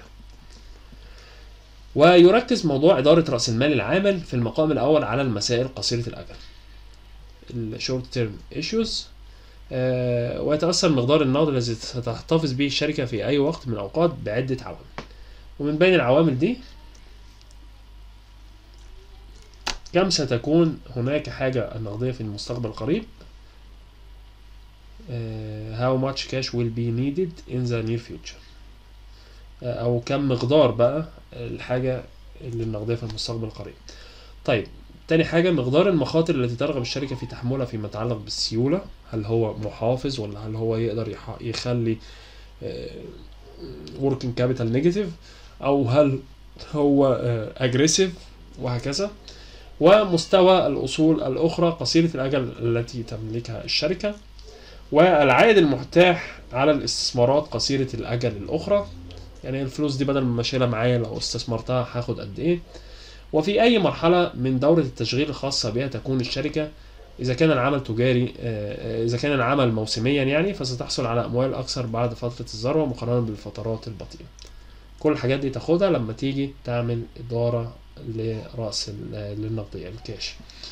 ويركز موضوع إدارة رأس المال العامل في المقام الأول على المسائل قصيرة الأجل الشورت تيرم ايشوز ويتأثر مقدار النقد الذي ستحتفظ به الشركة في أي وقت من الأوقات بعدة عوامل ومن بين العوامل دي كم ستكون هناك حاجة نقدية في المستقبل القريب uh, how much cash will be needed in the near future آه، او كم مقدار بقى الحاجه اللي النقديه في المستقبل القريب طيب تاني حاجة مقدار المخاطر التي ترغب الشركة في تحملها فيما يتعلق بالسيولة هل هو محافظ ولا هل هو يقدر يح- يخلي آه، working capital negative او هل هو اجريسيف وهكذا ومستوى الاصول الاخرى قصيره الاجل التي تملكها الشركه والعائد المتاح على الاستثمارات قصيره الاجل الاخرى يعني الفلوس دي بدل ما اشيلها معايا لو استثمرتها هاخد قد ايه وفي اي مرحله من دوره التشغيل الخاصه بها تكون الشركه اذا كان العمل تجاري آه، آه، اذا كان العمل موسميا يعني فستحصل على اموال اكثر بعد فتره الذروه مقارنه بالفترات البطيئه كل الحاجات دي تاخدها لما تيجي تعمل اداره لراس ال- للنقديه الكاش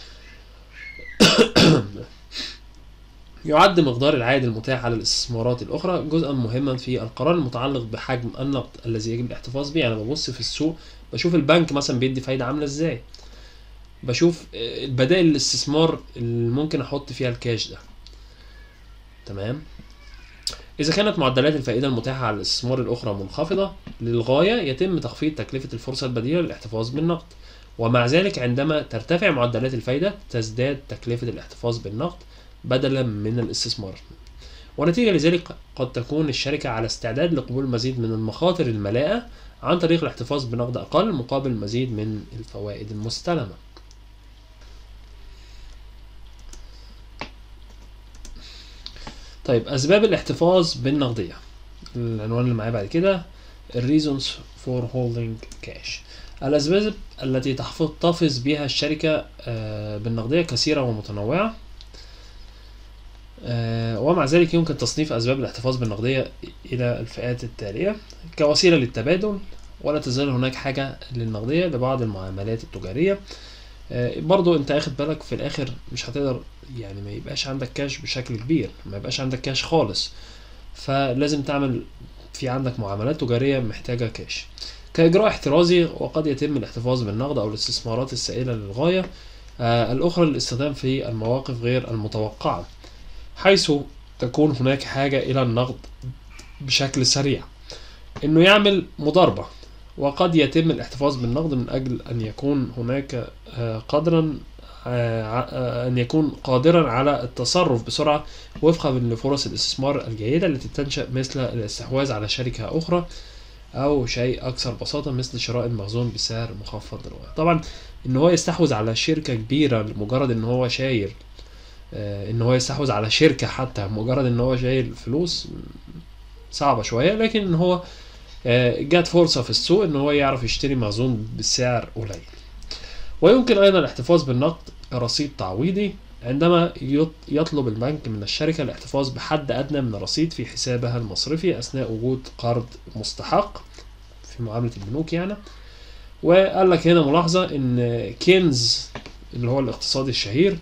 يعد مقدار العائد المتاح على الاستثمارات الأخرى جزءا مهما في القرار المتعلق بحجم النقد الذي يجب الاحتفاظ به أنا ببص في السوق بشوف البنك مثلا بيدي فايدة عاملة ازاي بشوف آه، البدائل الاستثمار اللي ممكن أحط فيها الكاش ده تمام إذا كانت معدلات الفائدة المتاحة على الاستثمار الأخرى منخفضة للغاية يتم تخفيض تكلفة الفرصة البديلة للاحتفاظ بالنقد ومع ذلك عندما ترتفع معدلات الفائدة تزداد تكلفة الاحتفاظ بالنقد بدلا من الاستثمار ونتيجة لذلك قد تكون الشركة على استعداد لقبول مزيد من المخاطر الملاءة عن طريق الاحتفاظ بنقد أقل مقابل مزيد من الفوائد المستلمة طيب أسباب الاحتفاظ بالنقدية العنوان اللي معايا بعد كده reasons for holding cash الأسباب التي تحتفظ بها الشركة آه، بالنقدية كثيرة ومتنوعة آه، ومع ذلك يمكن تصنيف أسباب الاحتفاظ بالنقدية إلى الفئات التالية كوسيلة للتبادل ولا تزال هناك حاجة للنقدية لبعض المعاملات التجارية آه، برضو انت اخد بالك في الاخر مش هتقدر يعني ما يبقاش عندك كاش بشكل كبير ما يبقاش عندك كاش خالص فلازم تعمل في عندك معاملات تجارية محتاجة كاش كإجراء احترازي وقد يتم الاحتفاظ بالنقد أو الاستثمارات السائلة للغاية آه، الأخرى للاستخدام في المواقف غير المتوقعة حيث تكون هناك حاجة إلى النقد بشكل سريع إنه يعمل مضاربة وقد يتم الاحتفاظ بالنقد من أجل أن يكون هناك آه، قدرا آه، ع- آه، أن يكون قادرا على التصرف بسرعة وفقا لفرص الاستثمار الجيدة التي تنشأ مثل الاستحواذ على شركة أخرى أو شيء أكثر بساطة مثل شراء المخزون بسعر مخفض للغاية طبعا إن هو يستحوذ على شركة كبيرة لمجرد إن هو شايل آه، إن هو يستحوذ على شركة حتى مجرد إن هو شايل فلوس م، صعبة شوية لكن إن هو آه، جات فرصة في السوق إن هو يعرف يشتري مخزون بسعر قليل ويمكن أيضا الاحتفاظ بالنقد كرصيد تعويضي عندما يط- يطلب البنك من الشركة الاحتفاظ بحد أدنى من الرصيد في حسابها المصرفي أثناء وجود قرض مستحق في معاملة البنوك يعني وقال لك هنا ملاحظة إن كينز اللي هو الاقتصادي الشهير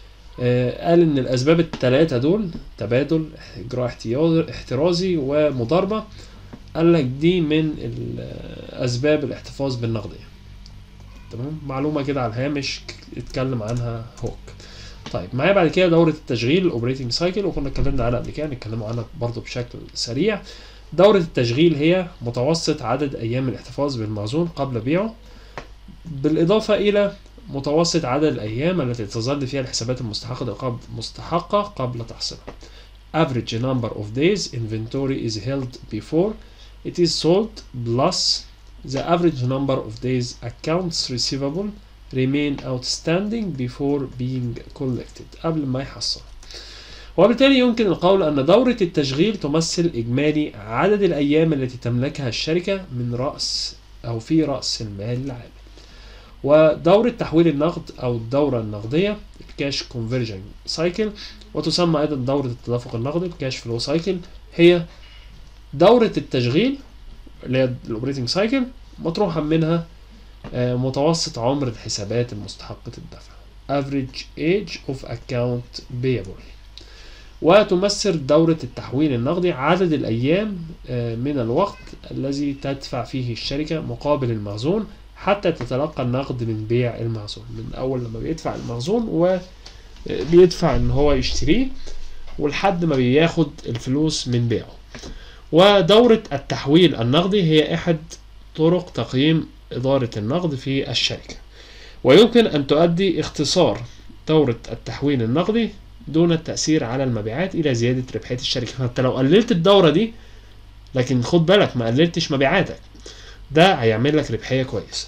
آه، قال إن الأسباب الثلاثة دول تبادل إجراء احتياز- احترازي ومضاربة قال لك دي من ال- أسباب الاحتفاظ بالنقدية تمام معلومة كده على الهامش ك- اتكلم عنها هوك طيب معايا بعد كده دورة التشغيل الاوبريتنج سايكل وكنا اتكلمنا عنها قبل كده نتكلموا عنها برضو بشكل سريع دورة التشغيل هي متوسط عدد أيام الاحتفاظ بالمخزون قبل بيعه بالإضافة إلى متوسط عدد الأيام التي تظل فيها الحسابات المستحقة قبل مستحقة قبل تحصيلها. Average number of days inventory is held before it is sold plus the average number of days accounts receivable remain outstanding before being collected قبل ما يحصل. وبالتالي يمكن القول أن دورة التشغيل تمثل إجمالي عدد الأيام التي تملكها الشركة من رأس أو في رأس المال العام. ودورة تحويل النقد أو الدورة النقدية الكاش كونفرجن سايكل وتسمى أيضا دورة التدفق النقدي الكاش فلو سايكل هي دورة التشغيل اللي هي الاوبريتنج سايكل مطروحا منها آه، متوسط عمر الحسابات المستحقة الدفع average age of account payable وتمثل دورة التحويل النقدي عدد الأيام آه، من الوقت الذي تدفع فيه الشركة مقابل المخزون حتى تتلقى النقد من بيع المخزون من أول لما بيدفع المخزون وبيدفع إن هو يشتريه ولحد ما بياخد الفلوس من بيعه ودورة التحويل النقدي هي أحد طرق تقييم إدارة النقد في الشركة ويمكن أن تؤدي اختصار دورة التحويل النقدي دون التأثير على المبيعات إلى زيادة ربحية الشركة فأنت لو قللت الدورة دي لكن خد بالك ما قللتش مبيعاتك ده هيعمل لك ربحية كويسة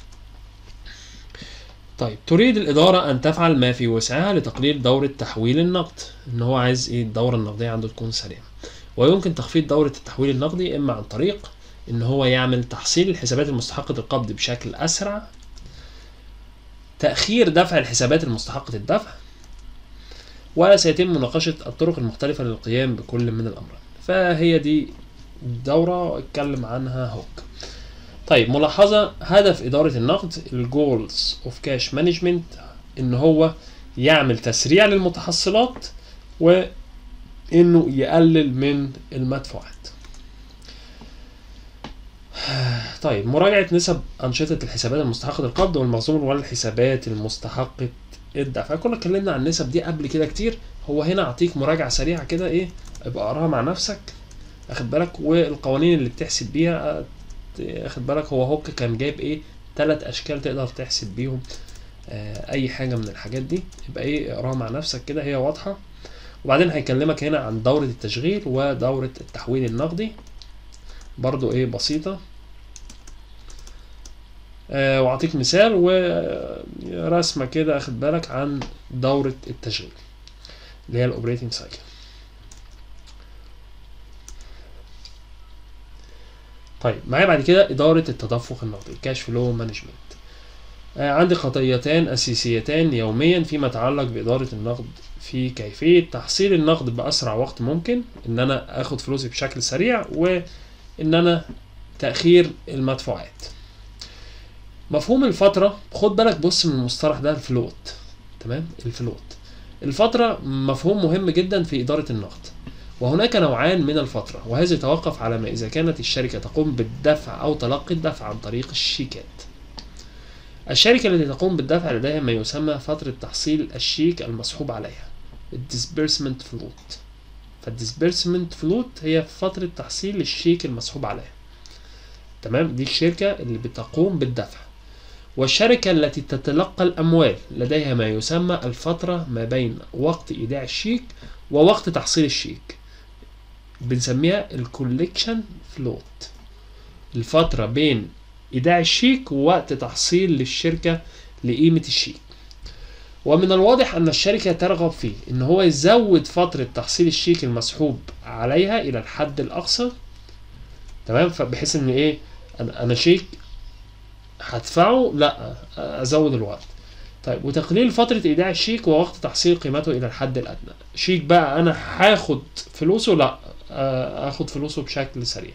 طيب تريد الإدارة أن تفعل ما في وسعها لتقليل دورة تحويل النقد إن هو عايز إيه الدورة النقدية عنده تكون سريعة ويمكن تخفيض دورة التحويل النقدي إما عن طريق إن هو يعمل تحصيل الحسابات المستحقة القبض بشكل أسرع تأخير دفع الحسابات المستحقة الدفع وسيتم مناقشة الطرق المختلفة للقيام بكل من الأمرين فهي دي دورة اتكلم عنها هوك طيب ملاحظة هدف إدارة النقد الجولز اوف كاش مانجمنت إن هو يعمل تسريع للمتحصلات وإنه يقلل من المدفوعات طيب مراجعة نسب أنشطة الحسابات المستحقة القبض والمخزون والحسابات المستحقة الدفع كنا اتكلمنا عن النسب دي قبل كده كتير هو هنا أعطيك مراجعة سريعة كده إيه ابقى اقراها مع نفسك اخد بالك والقوانين اللي بتحسب بيها اخد بالك هو هوك كان جايب ايه ثلاث اشكال تقدر تحسب بيهم آه اي حاجه من الحاجات دي يبقى ايه اقراها مع نفسك كده هي واضحه وبعدين هيكلمك هنا عن دورة التشغيل ودورة التحويل النقدي برضو ايه بسيطة آه واعطيك مثال ورسمة كده اخد بالك عن دورة التشغيل اللي هي الاوبريتنج سايكل طيب معايا بعد كده إدارة التدفق النقدي الكاش فلو مانجمنت عندي خطيتان أساسيتان يوميا فيما يتعلق بإدارة النقد في كيفية تحصيل النقد بأسرع وقت ممكن إن أنا آخد فلوسي بشكل سريع وإن أنا تأخير المدفوعات مفهوم الفترة خد بالك بص من المصطلح ده الفلوت تمام الفلوت الفترة مفهوم مهم جدا في إدارة النقد وهناك نوعان من الفترة وهذا يتوقف على ما إذا كانت الشركة تقوم بالدفع أو تلقي الدفع عن طريق الشيكات الشركة التي تقوم بالدفع لديها ما يسمى فترة تحصيل الشيك المسحوب عليها الديسبيرسمنت فلوت فالديسبيرسمنت فلوت هي فترة تحصيل الشيك المسحوب عليها تمام دي الشركة اللي بتقوم بالدفع والشركة التي تتلقى الأموال لديها ما يسمى الفترة ما بين وقت إيداع الشيك ووقت تحصيل الشيك بنسميها الكوليكشن فلوت الفترة بين إيداع الشيك ووقت تحصيل للشركة لقيمة الشيك ومن الواضح أن الشركة ترغب في إن هو يزود فترة تحصيل الشيك المسحوب عليها إلى الحد الأقصى تمام فبحيث إن إيه أنا شيك هدفعه لا أزود الوقت طيب وتقليل فترة إيداع الشيك ووقت تحصيل قيمته إلى الحد الأدنى شيك بقى أنا هاخد فلوسه لا آخد فلوسه بشكل سريع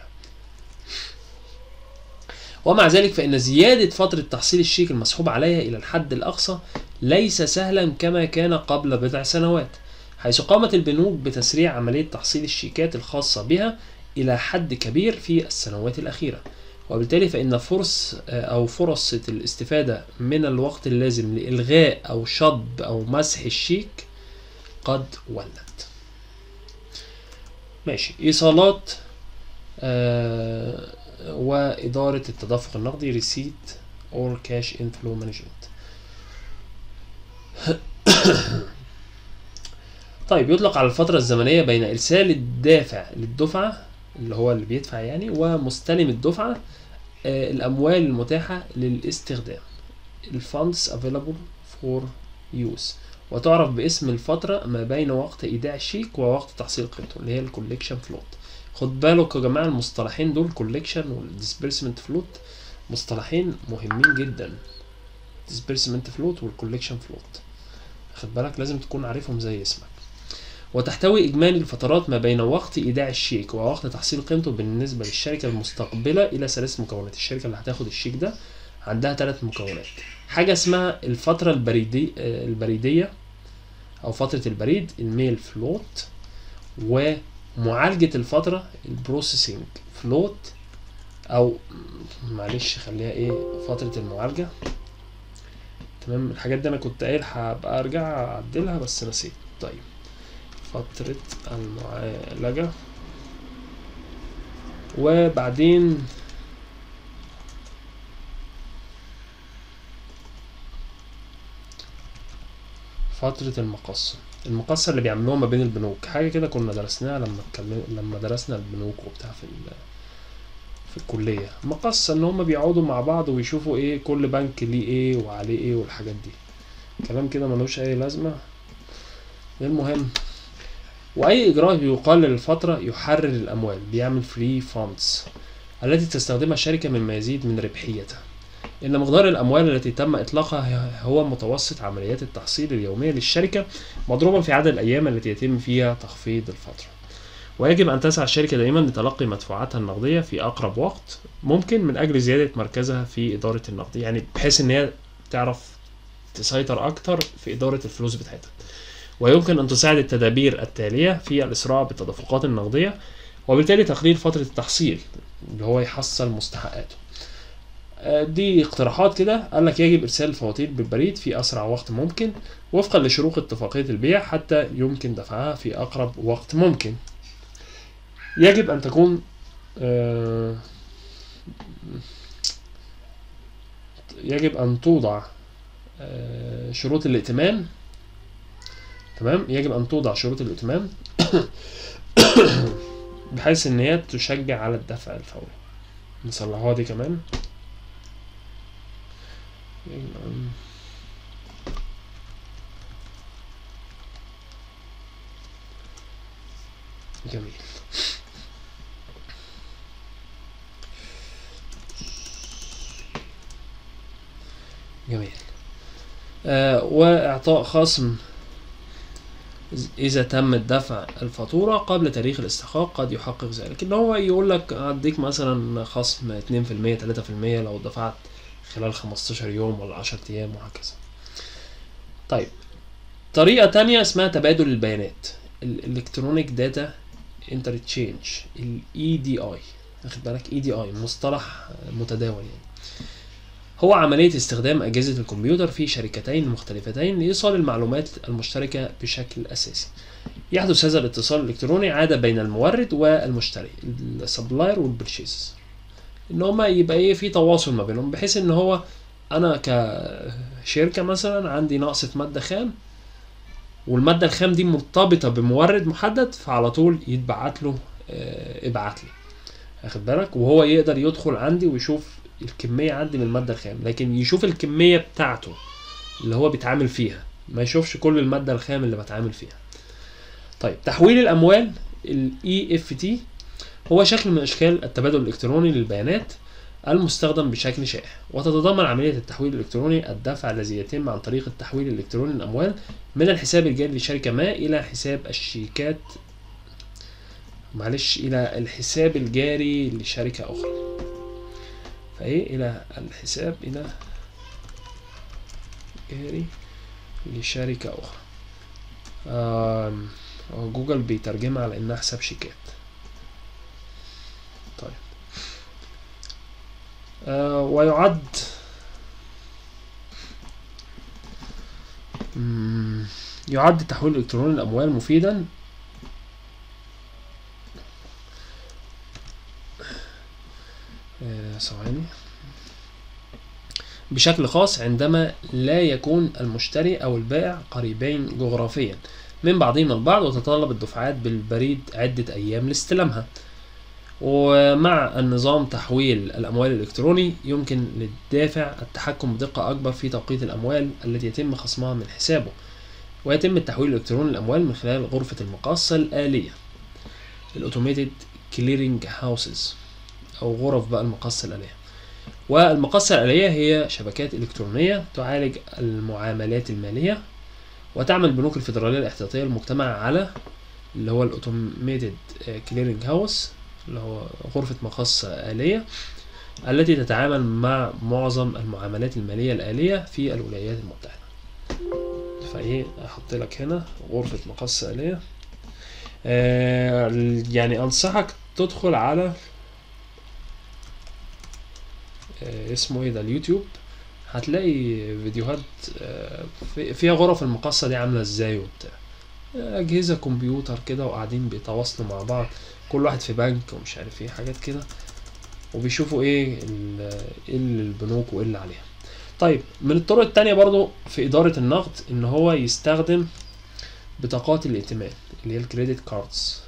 ومع ذلك فإن زيادة فترة تحصيل الشيك المسحوب عليها إلى الحد الأقصى ليس سهلا كما كان قبل بضع سنوات حيث قامت البنوك بتسريع عملية تحصيل الشيكات الخاصة بها إلى حد كبير في السنوات الأخيرة وبالتالي فإن فرص أو فرص الاستفادة من الوقت اللازم لإلغاء أو شطب أو مسح الشيك قد ولت ماشي إيصالات آه وإدارة التدفق النقدي ريسيت اور كاش انفلو مانجمنت طيب يطلق على الفترة الزمنية بين إرسال الدافع للدفعة اللي هو اللي بيدفع يعني ومستلم الدفعة آه الأموال المتاحة للاستخدام الفاندز available for use وتعرف باسم الفترة ما بين وقت إيداع الشيك ووقت تحصيل قيمته اللي هي الكوليكشن فلوت خد بالك يا جماعة المصطلحين دول كوليكشن والديسبيرسمنت فلوت مصطلحين مهمين جدا ديسبيرسمنت فلوت والكوليكشن فلوت خد بالك لازم تكون عارفهم زي اسمك وتحتوي إجمالي الفترات ما بين وقت إيداع الشيك ووقت تحصيل قيمته بالنسبة للشركة المستقبلة إلى ثلاث مكونات الشركة اللي هتاخد الشيك ده عندها ثلاث مكونات حاجة اسمها الفترة البريدي البريدية أو فترة البريد الميل فلوت ومعالجة الفترة البروسيسنج فلوت أو معلش خليها إيه فترة المعالجة تمام الحاجات دي أنا كنت قايل هبقى أرجع أعدلها بس نسيت طيب فترة المعالجة وبعدين فترة المقصة المقصة اللي بيعملوها ما بين البنوك حاجة كده كنا درسناها لما اتكلم لما درسنا البنوك وبتاع في ال... في الكلية مقصة ان هم بيقعدوا مع بعض ويشوفوا ايه كل بنك ليه ايه وعليه ايه والحاجات دي كلام كده ملوش اي لازمة المهم واي اجراء يقلل الفترة يحرر الاموال بيعمل فري فاندز التي تستخدمها الشركة مما يزيد من ربحيتها إن مقدار الأموال التي تم إطلاقها هو متوسط عمليات التحصيل اليومية للشركة مضروبا في عدد الأيام التي يتم فيها تخفيض الفترة ويجب أن تسعى الشركة دايما لتلقي مدفوعاتها النقدية في أقرب وقت ممكن من أجل زيادة مركزها في إدارة النقد يعني بحيث إن هي تعرف تسيطر أكتر في إدارة الفلوس بتاعتها ويمكن أن تساعد التدابير التالية في الإسراع بالتدفقات النقدية وبالتالي تقليل فترة التحصيل اللي هو يحصل مستحقاته دي اقتراحات كده قال لك يجب ارسال الفواتير بالبريد في اسرع وقت ممكن وفقا لشروط اتفاقيه البيع حتى يمكن دفعها في اقرب وقت ممكن يجب ان تكون آه، يجب ان توضع آه، شروط الائتمان تمام يجب ان توضع شروط الائتمان بحيث ان هي تشجع على الدفع الفوري نصلحوها دي كمان جميل جميل آه واعطاء خصم اذا تم دفع الفاتوره قبل تاريخ الاستحقاق قد يحقق ذلك ان هو يقول لك اديك مثلا خصم 2% 3% لو دفعت خلال 15 يوم ولا 10 ايام وهكذا طيب طريقة تانية اسمها تبادل البيانات الالكترونيك داتا انترتشينج الاي دي اي واخد بالك اي دي اي مصطلح متداول يعني هو عملية استخدام أجهزة الكمبيوتر في شركتين مختلفتين لإيصال المعلومات المشتركة بشكل أساسي يحدث هذا الاتصال الإلكتروني عادة بين المورد والمشتري السبلاير والبرشيز ان هما يبقى ايه في تواصل ما بينهم بحيث ان هو انا كشركه مثلا عندي نقص في ماده خام والماده الخام دي مرتبطه بمورد محدد فعلى طول يتبعت له آه، ابعت لي واخد بالك وهو يقدر يدخل عندي ويشوف الكميه عندي من الماده الخام لكن يشوف الكميه بتاعته اللي هو بيتعامل فيها ما يشوفش كل الماده الخام اللي بتعامل فيها طيب تحويل الاموال الاي اف تي هو شكل من اشكال التبادل الالكتروني للبيانات المستخدم بشكل شائع وتتضمن عملية التحويل الإلكتروني الدفع الذي يتم عن طريق التحويل الإلكتروني للأموال من الحساب الجاري لشركة ما إلى حساب الشيكات معلش إلى الحساب الجاري لشركة أخرى فإيه إلى الحساب إلى جاري لشركة أخرى آم، هو جوجل بيترجمها على إنها حساب شيكات طيب آه ويعد مم، يعد التحويل الإلكتروني للأموال مفيدا آه، ثواني بشكل خاص عندما لا يكون المشتري أو البائع قريبين جغرافيا من بعضهم البعض وتتطلب الدفعات بالبريد عدة أيام لاستلامها ومع النظام تحويل الأموال الإلكتروني يمكن للدافع التحكم بدقة أكبر في توقيت الأموال التي يتم خصمها من حسابه ويتم التحويل الإلكتروني للأموال من خلال غرفة المقاصة الآلية الأوتوميتد كليرنج هاوسز أو غرف بقى المقاصة الآلية والمقاصة الآلية هي شبكات إلكترونية تعالج المعاملات المالية وتعمل البنوك الفيدرالية الاحتياطية المجتمع على اللي هو الأوتوميتد كليرنج هاوس اللي هو غرفة مقاصة آلية التي تتعامل مع معظم المعاملات المالية الآلية في الولايات المتحدة فايه احط لك هنا غرفة مقاصة آلية آه يعني انصحك تدخل على آه اسمه ايه ده اليوتيوب هتلاقي فيديوهات آه في- فيها غرف المقاصة دي عاملة ازاي وبتاع اجهزه كمبيوتر كده وقاعدين بيتواصلوا مع بعض كل واحد في بنك ومش عارف ايه حاجات كده وبيشوفوا ايه ال- ايه اللي البنوك وايه اللي عليها طيب من الطرق التانية برضو في إدارة النقد إن هو يستخدم بطاقات الائتمان اللي هي الكريدت كاردز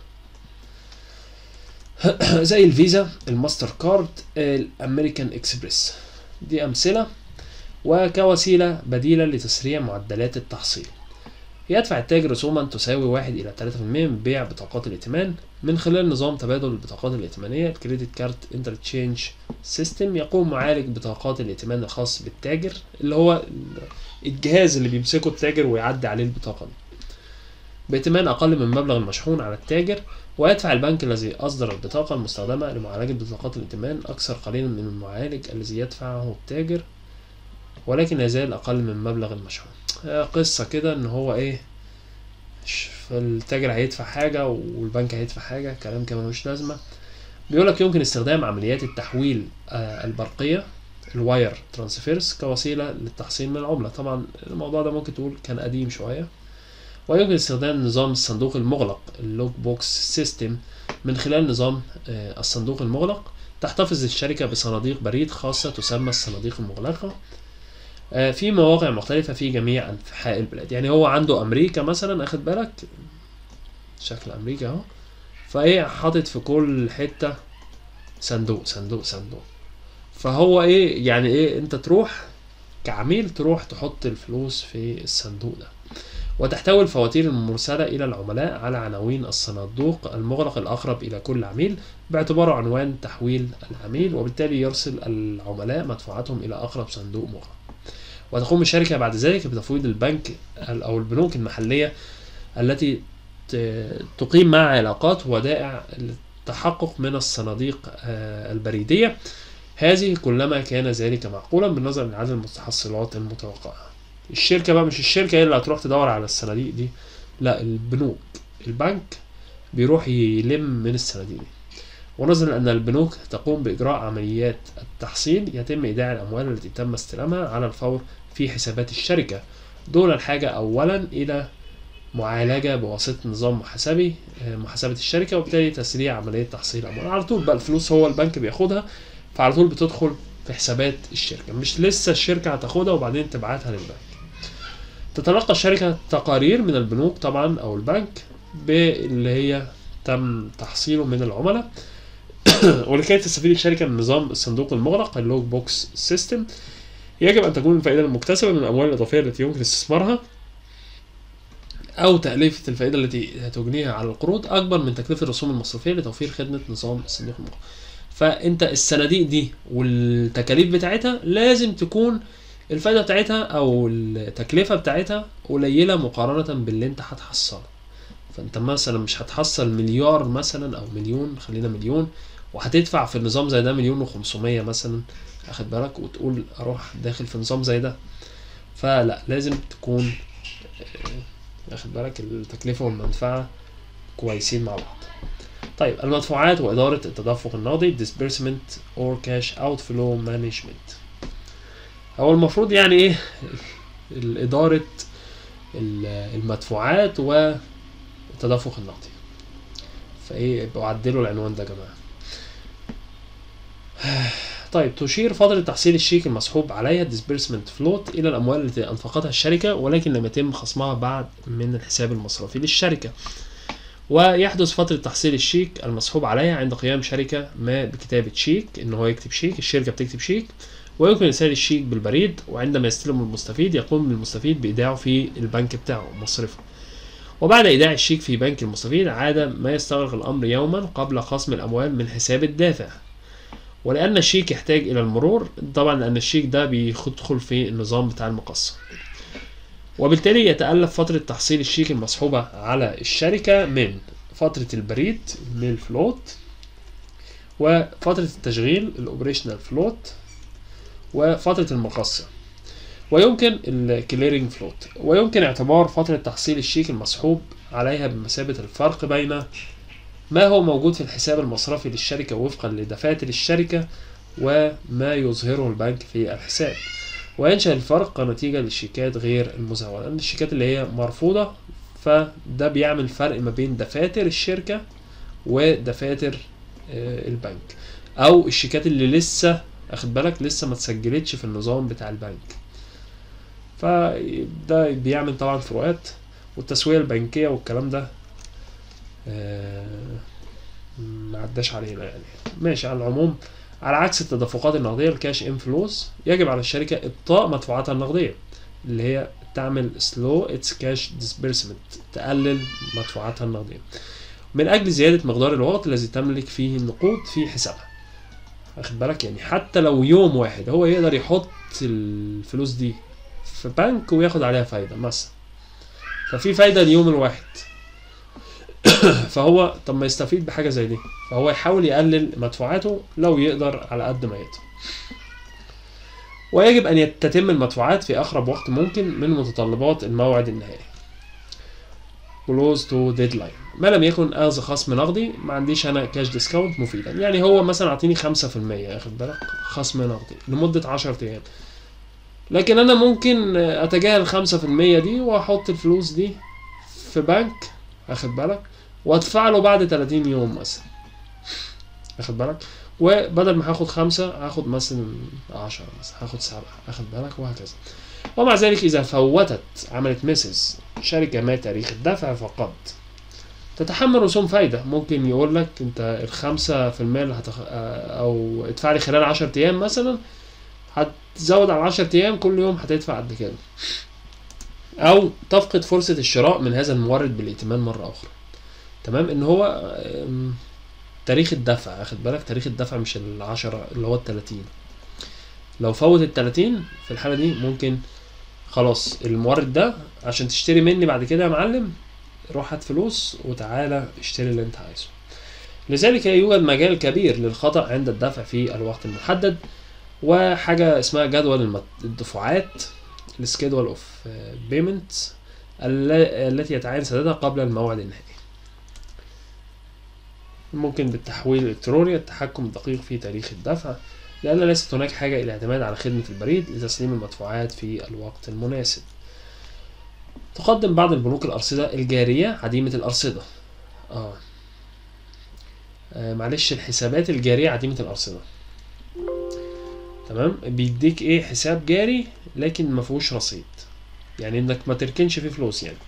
زي الفيزا الماستر كارد الامريكان اكسبريس دي امثله وكوسيله بديله لتسريع معدلات التحصيل يدفع التاجر رسوما تساوي واحد إلى 3% من بيع بطاقات الائتمان من خلال نظام تبادل البطاقات الائتمانية الكريدت كارد انترتشينج سيستم يقوم معالج بطاقات الائتمان الخاص بالتاجر اللي هو الجهاز اللي بيمسكه التاجر ويعدي عليه البطاقة دي بائتمان أقل من مبلغ المشحون على التاجر ويدفع البنك الذي أصدر البطاقة المستخدمة لمعالجة بطاقات الائتمان أكثر قليلا من المعالج الذي يدفعه التاجر ولكن لا يزال أقل من مبلغ المشحون آه، قصة كده إن هو إيه ش- فالتاجر هيدفع حاجة والبنك هيدفع حاجة كلام كده ملوش لازمة بيقولك يمكن استخدام عمليات التحويل آه، البرقية الواير ترانسفيرز كوسيلة للتحصيل من العملة طبعا الموضوع ده ممكن تقول كان قديم شوية ويمكن استخدام نظام الصندوق المغلق اللوك بوكس سيستم من خلال نظام آه، الصندوق المغلق تحتفظ الشركة بصناديق بريد خاصة تسمى الصناديق المغلقة آه، في مواقع مختلفة في جميع أنحاء البلاد يعني هو عنده أمريكا مثلا أخد بالك شكل أمريكا أهو فإيه حاطط في كل حتة صندوق صندوق صندوق فهو إيه يعني إيه أنت تروح كعميل تروح تحط الفلوس في الصندوق ده وتحتوي الفواتير المرسلة إلى العملاء على عناوين الصندوق المغلق الأقرب إلى كل عميل باعتباره عنوان تحويل العميل وبالتالي يرسل العملاء مدفوعاتهم إلى أقرب صندوق مغلق وتقوم الشركة بعد ذلك بتفويض البنك أو البنوك المحلية التي ت- تقيم مع علاقات ودائع للتحقق من الصناديق آه، البريدية هذه كلما كان ذلك معقولا بالنظر لعدد المستحصلات المتوقعة الشركة بقى مش الشركة هي اللي هتروح تدور على الصناديق دي لا البنوك البنك بيروح يلم من الصناديق دي ونظرا أن البنوك تقوم بإجراء عمليات التحصيل يتم إيداع الأموال التي تم استلامها على الفور في حسابات الشركة دون الحاجة أولا إلى معالجة بواسطة نظام محاسبي آه، محاسبة الشركة وبالتالي تسريع عملية تحصيل الأموال على طول بقى الفلوس هو البنك بياخدها فعلى طول بتدخل في حسابات الشركة مش لسه الشركة هتاخدها وبعدين تبعتها للبنك تتلقى الشركة تقارير من البنوك طبعا أو البنك باللي هي تم تحصيله من العملاء ولكي تستفيد الشركة من نظام الصندوق المغلق اللوج بوكس سيستم يجب أن تكون الفائدة المكتسبة من الأموال الإضافية التي يمكن استثمارها أو تأليفة الفائدة التي تجنيها على القروض أكبر من تكلفة الرسوم المصرفية لتوفير خدمة نظام الصندوق المغلق فأنت الصناديق دي والتكاليف بتاعتها لازم تكون الفائدة بتاعتها أو التكلفة بتاعتها قليلة مقارنة باللي أنت هتحصله فأنت مثلا مش هتحصل مليار مثلا أو مليون خلينا مليون وهتدفع في النظام زي ده مليون وخمسمية مثلا اخد بالك وتقول اروح داخل في نظام زي ده فلا لازم تكون آه، واخد بالك التكلفة والمنفعة كويسين مع بعض طيب المدفوعات وإدارة التدفق النقدي disbursement or cash outflow management هو المفروض يعني ايه إدارة ال- المدفوعات والتدفق النقدي فايه يبقوا عدلوا العنوان ده يا جماعة طيب تشير فترة تحصيل الشيك المسحوب عليها disbursement float إلى الأموال التي أنفقتها الشركة ولكن لم يتم خصمها بعد من الحساب المصرفي للشركة ويحدث فترة تحصيل الشيك المسحوب عليها عند قيام شركة ما بكتابة شيك إن هو يكتب شيك الشركة بتكتب شيك ويمكن إرسال الشيك بالبريد وعندما يستلم المستفيد يقوم المستفيد بإيداعه في البنك بتاعه مصرفه وبعد إيداع الشيك في بنك المستفيد عادة ما يستغرق الأمر يوما قبل خصم الأموال من حساب الدافع ولأن الشيك يحتاج إلى المرور طبعا لأن الشيك ده بيدخل في النظام بتاع المقصة وبالتالي يتألف فترة تحصيل الشيك المسحوبة على الشركة من فترة البريد الميل فلوت وفترة التشغيل الأوبريشنال فلوت وفترة المقصة ويمكن الكليرنج فلوت ويمكن اعتبار فترة تحصيل الشيك المسحوب عليها بمثابة الفرق بين ما هو موجود في الحساب المصرفي للشركة وفقا لدفاتر الشركة وما يظهره البنك في الحساب وينشأ الفرق كنتيجة للشيكات غير المزاولة لأن الشيكات اللي هي مرفوضة فده بيعمل فرق ما بين دفاتر الشركه ودفاتر آه، البنك او الشيكات اللي لسه اخد بالك لسه ما اتسجلتش في النظام بتاع البنك فده بيعمل طبعا فروقات والتسويه البنكيه والكلام ده آه، ما عداش علينا يعني ماشي على العموم على عكس التدفقات النقديه الكاش انفلوز يجب على الشركه ابطاء مدفوعاتها النقديه اللي هي تعمل سلو اتس كاش ديسبيرسمنت تقلل مدفوعاتها النقديه من اجل زياده مقدار الوقت الذي تملك فيه النقود في حسابها واخد بالك يعني حتى لو يوم واحد هو يقدر يحط الفلوس دي في بنك وياخد عليها فايده مثلا ففي فايده اليوم الواحد فهو طب ما يستفيد بحاجه زي دي فهو يحاول يقلل مدفوعاته لو يقدر على قد ما يقدر ويجب ان تتم المدفوعات في اقرب وقت ممكن من متطلبات الموعد النهائي close to deadline ما لم يكن اخذ خصم نقدي ما عنديش انا كاش ديسكاونت مفيدا يعني هو مثلا اعطيني 5% ياخد بالك خصم نقدي لمده 10 ايام لكن انا ممكن اتجاهل 5% دي واحط الفلوس دي في بنك اخد بالك وادفع له بعد 30 يوم مثلا اخد بالك وبدل ما هاخد خمسة هاخد مثلا عشرة مثلا هاخد سبعة اخد بالك وهكذا ومع ذلك إذا فوتت عملت مسز شركة ما تاريخ الدفع فقد تتحمل رسوم فايدة ممكن يقول لك انت الخمسة في المية اللي هتخ... او ادفع لي خلال عشر ايام مثلا هتزود على عشر ايام كل يوم هتدفع قد كده او تفقد فرصة الشراء من هذا المورد بالائتمان مرة اخرى تمام ان هو ام، تاريخ الدفع اخد بالك تاريخ الدفع مش العشرة اللي هو التلاتين لو فوت التلاتين في الحالة دي ممكن خلاص المورد ده عشان تشتري مني بعد كده يا معلم روح هات فلوس وتعالى اشتري اللي انت عايزه لذلك يوجد مجال كبير للخطأ عند الدفع في الوقت المحدد وحاجة اسمها جدول المت- الدفعات السكيدول اوف بيمنت التي يتعين سدادها قبل الموعد النهائي ممكن بالتحويل الإلكتروني التحكم الدقيق في تاريخ الدفع لأن ليست هناك حاجة إلى الاعتماد على خدمة البريد لتسليم المدفوعات في الوقت المناسب تقدم بعض البنوك الأرصدة الجارية عديمة الأرصدة آه. آه معلش الحسابات الجارية عديمة الأرصدة تمام بيديك ايه حساب جاري لكن ما فيهوش رصيد يعني انك ما تركنش فيه فلوس يعني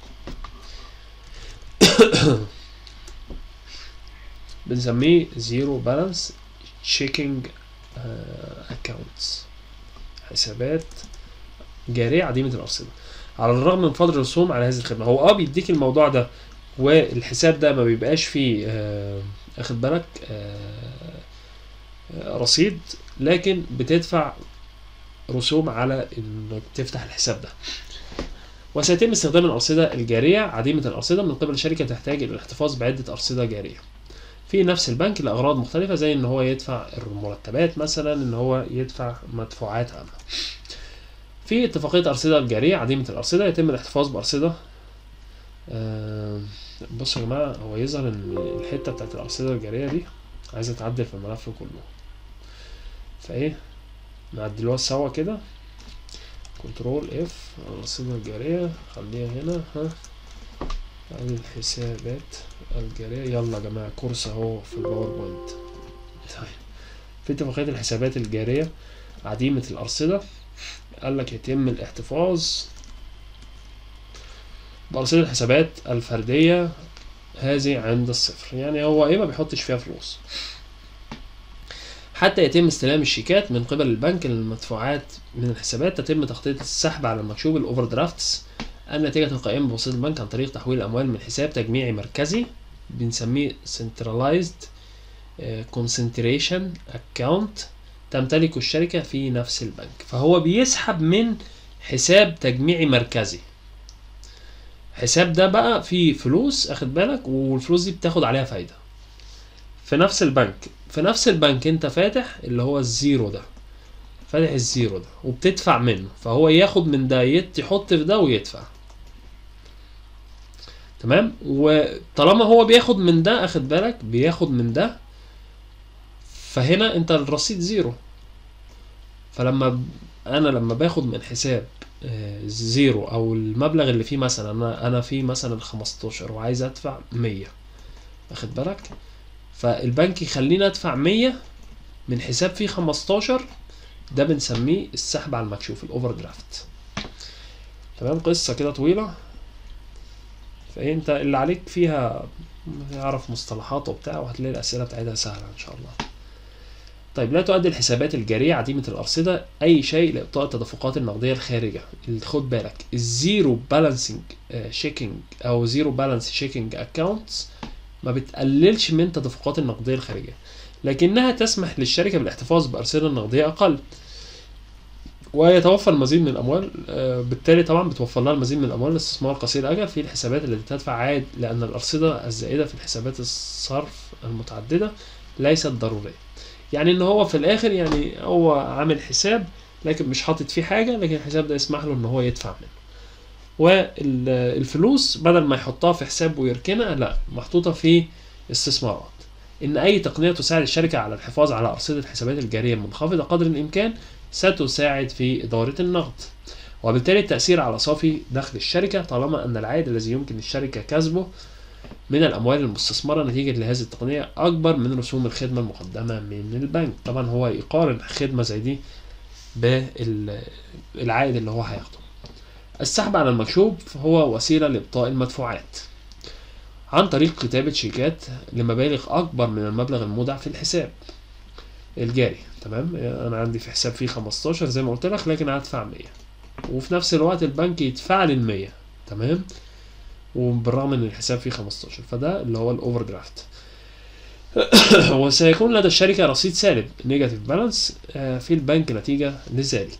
بنسميه زيرو بالانس تشيكينج اكاونتس حسابات جارية عديمة الأرصدة على الرغم من فضل الرسوم على هذه الخدمة هو اه بيديك الموضوع ده والحساب ده ما بيبقاش فيه آه اخد بالك آه آه، رصيد لكن بتدفع رسوم على انك تفتح الحساب ده وسيتم استخدام الأرصدة الجارية عديمة الأرصدة من قبل شركة تحتاج إلى الاحتفاظ بعدة أرصدة جارية في نفس البنك لأغراض مختلفة زي إن هو يدفع المرتبات مثلا إن هو يدفع مدفوعات عامة في اتفاقية أرصدة الجارية عديمة الأرصدة يتم الاحتفاظ بأرصدة آه، بصوا يا جماعة هو يظهر إن الحتة بتاعت الأرصدة الجارية دي عايزة تعدل في الملف كله فإيه نعدلوها سوا كده كنترول اف الأرصدة الجارية خليها هنا ها الحسابات الجارية يلا يا جماعة كورس اهو في الباوربوينت طيب في اتفاقية الحسابات الجارية عديمة الأرصدة قال لك يتم الاحتفاظ بأرصدة الحسابات الفردية هذه عند الصفر يعني هو ايه ما بيحطش فيها فلوس حتى يتم استلام الشيكات من قبل البنك للمدفوعات من الحسابات تتم تخطيط السحب على المكشوف الاوفر درافتس النتيجة القائمة بواسطة البنك عن طريق تحويل الأموال من حساب تجميعي مركزي بنسميه centralized آه، concentration account تمتلك الشركة في نفس البنك فهو بيسحب من حساب تجميعي مركزي حساب ده بقى فيه فلوس اخد بالك والفلوس دي بتاخد عليها فايدة في نفس البنك في نفس البنك انت فاتح اللي هو الزيرو ده فاتح الزيرو ده وبتدفع منه فهو ياخد من ده يت- يحط في ده ويدفع تمام وطالما هو بياخد من ده اخد بالك بياخد من ده فهنا انت الرصيد زيرو فلما ب- انا لما باخد من حساب آه، زيرو او المبلغ اللي فيه مثلا انا انا فيه مثلا 15 وعايز ادفع 100 واخد بالك فالبنك يخليني ادفع 100 من حساب فيه 15 ده بنسميه السحب على المكشوف الاوفر درافت تمام قصه كده طويله فانت اللي عليك فيها يعرف مصطلحات وبتاع وهتلاقي الاسئله بتاعتها سهله ان شاء الله طيب لا تؤدي الحسابات الجارية عديمة الأرصدة أي شيء لإبطاء التدفقات النقدية الخارجة خد بالك الزيرو بالانسنج شيكينج أو زيرو بالانس شيكينج أكاونتس ما بتقللش من تدفقات النقدية الخارجية لكنها تسمح للشركة بالاحتفاظ بأرصدة نقدية أقل ويتوفر المزيد من الأموال آه، بالتالي طبعا بتوفر لها المزيد من الأموال لاستثمار قصير الأجل في الحسابات التي تدفع عائد لأن الأرصدة الزائدة في الحسابات الصرف المتعددة ليست ضرورية يعني ان هو في الاخر يعني هو عامل حساب لكن مش حاطط فيه حاجه لكن الحساب ده يسمح له ان هو يدفع منه والفلوس بدل ما يحطها في حساب ويركنها لا محطوطه في استثمارات ان اي تقنيه تساعد الشركه على الحفاظ على ارصده الحسابات الجاريه المنخفضه قدر الامكان ستساعد في اداره النقد وبالتالي التاثير على صافي دخل الشركه طالما ان العائد الذي يمكن للشركه كسبه من الأموال المستثمرة نتيجة لهذه التقنية أكبر من رسوم الخدمة المقدمة من البنك طبعا هو يقارن خدمة زي دي بالعائد اللي هو هياخده السحب على المكشوف هو وسيلة لإبطاء المدفوعات عن طريق كتابة شيكات لمبالغ أكبر من المبلغ المودع في الحساب الجاري تمام أنا عندي في حساب فيه 15 زي ما قلت لك لكن هدفع 100 وفي نفس الوقت البنك يدفع لي ال 100 تمام وبالرغم ان الحساب فيه 15 فده اللي هو الاوفر درافت وسيكون لدى الشركة رصيد سالب نيجاتيف بالانس في البنك نتيجة لذلك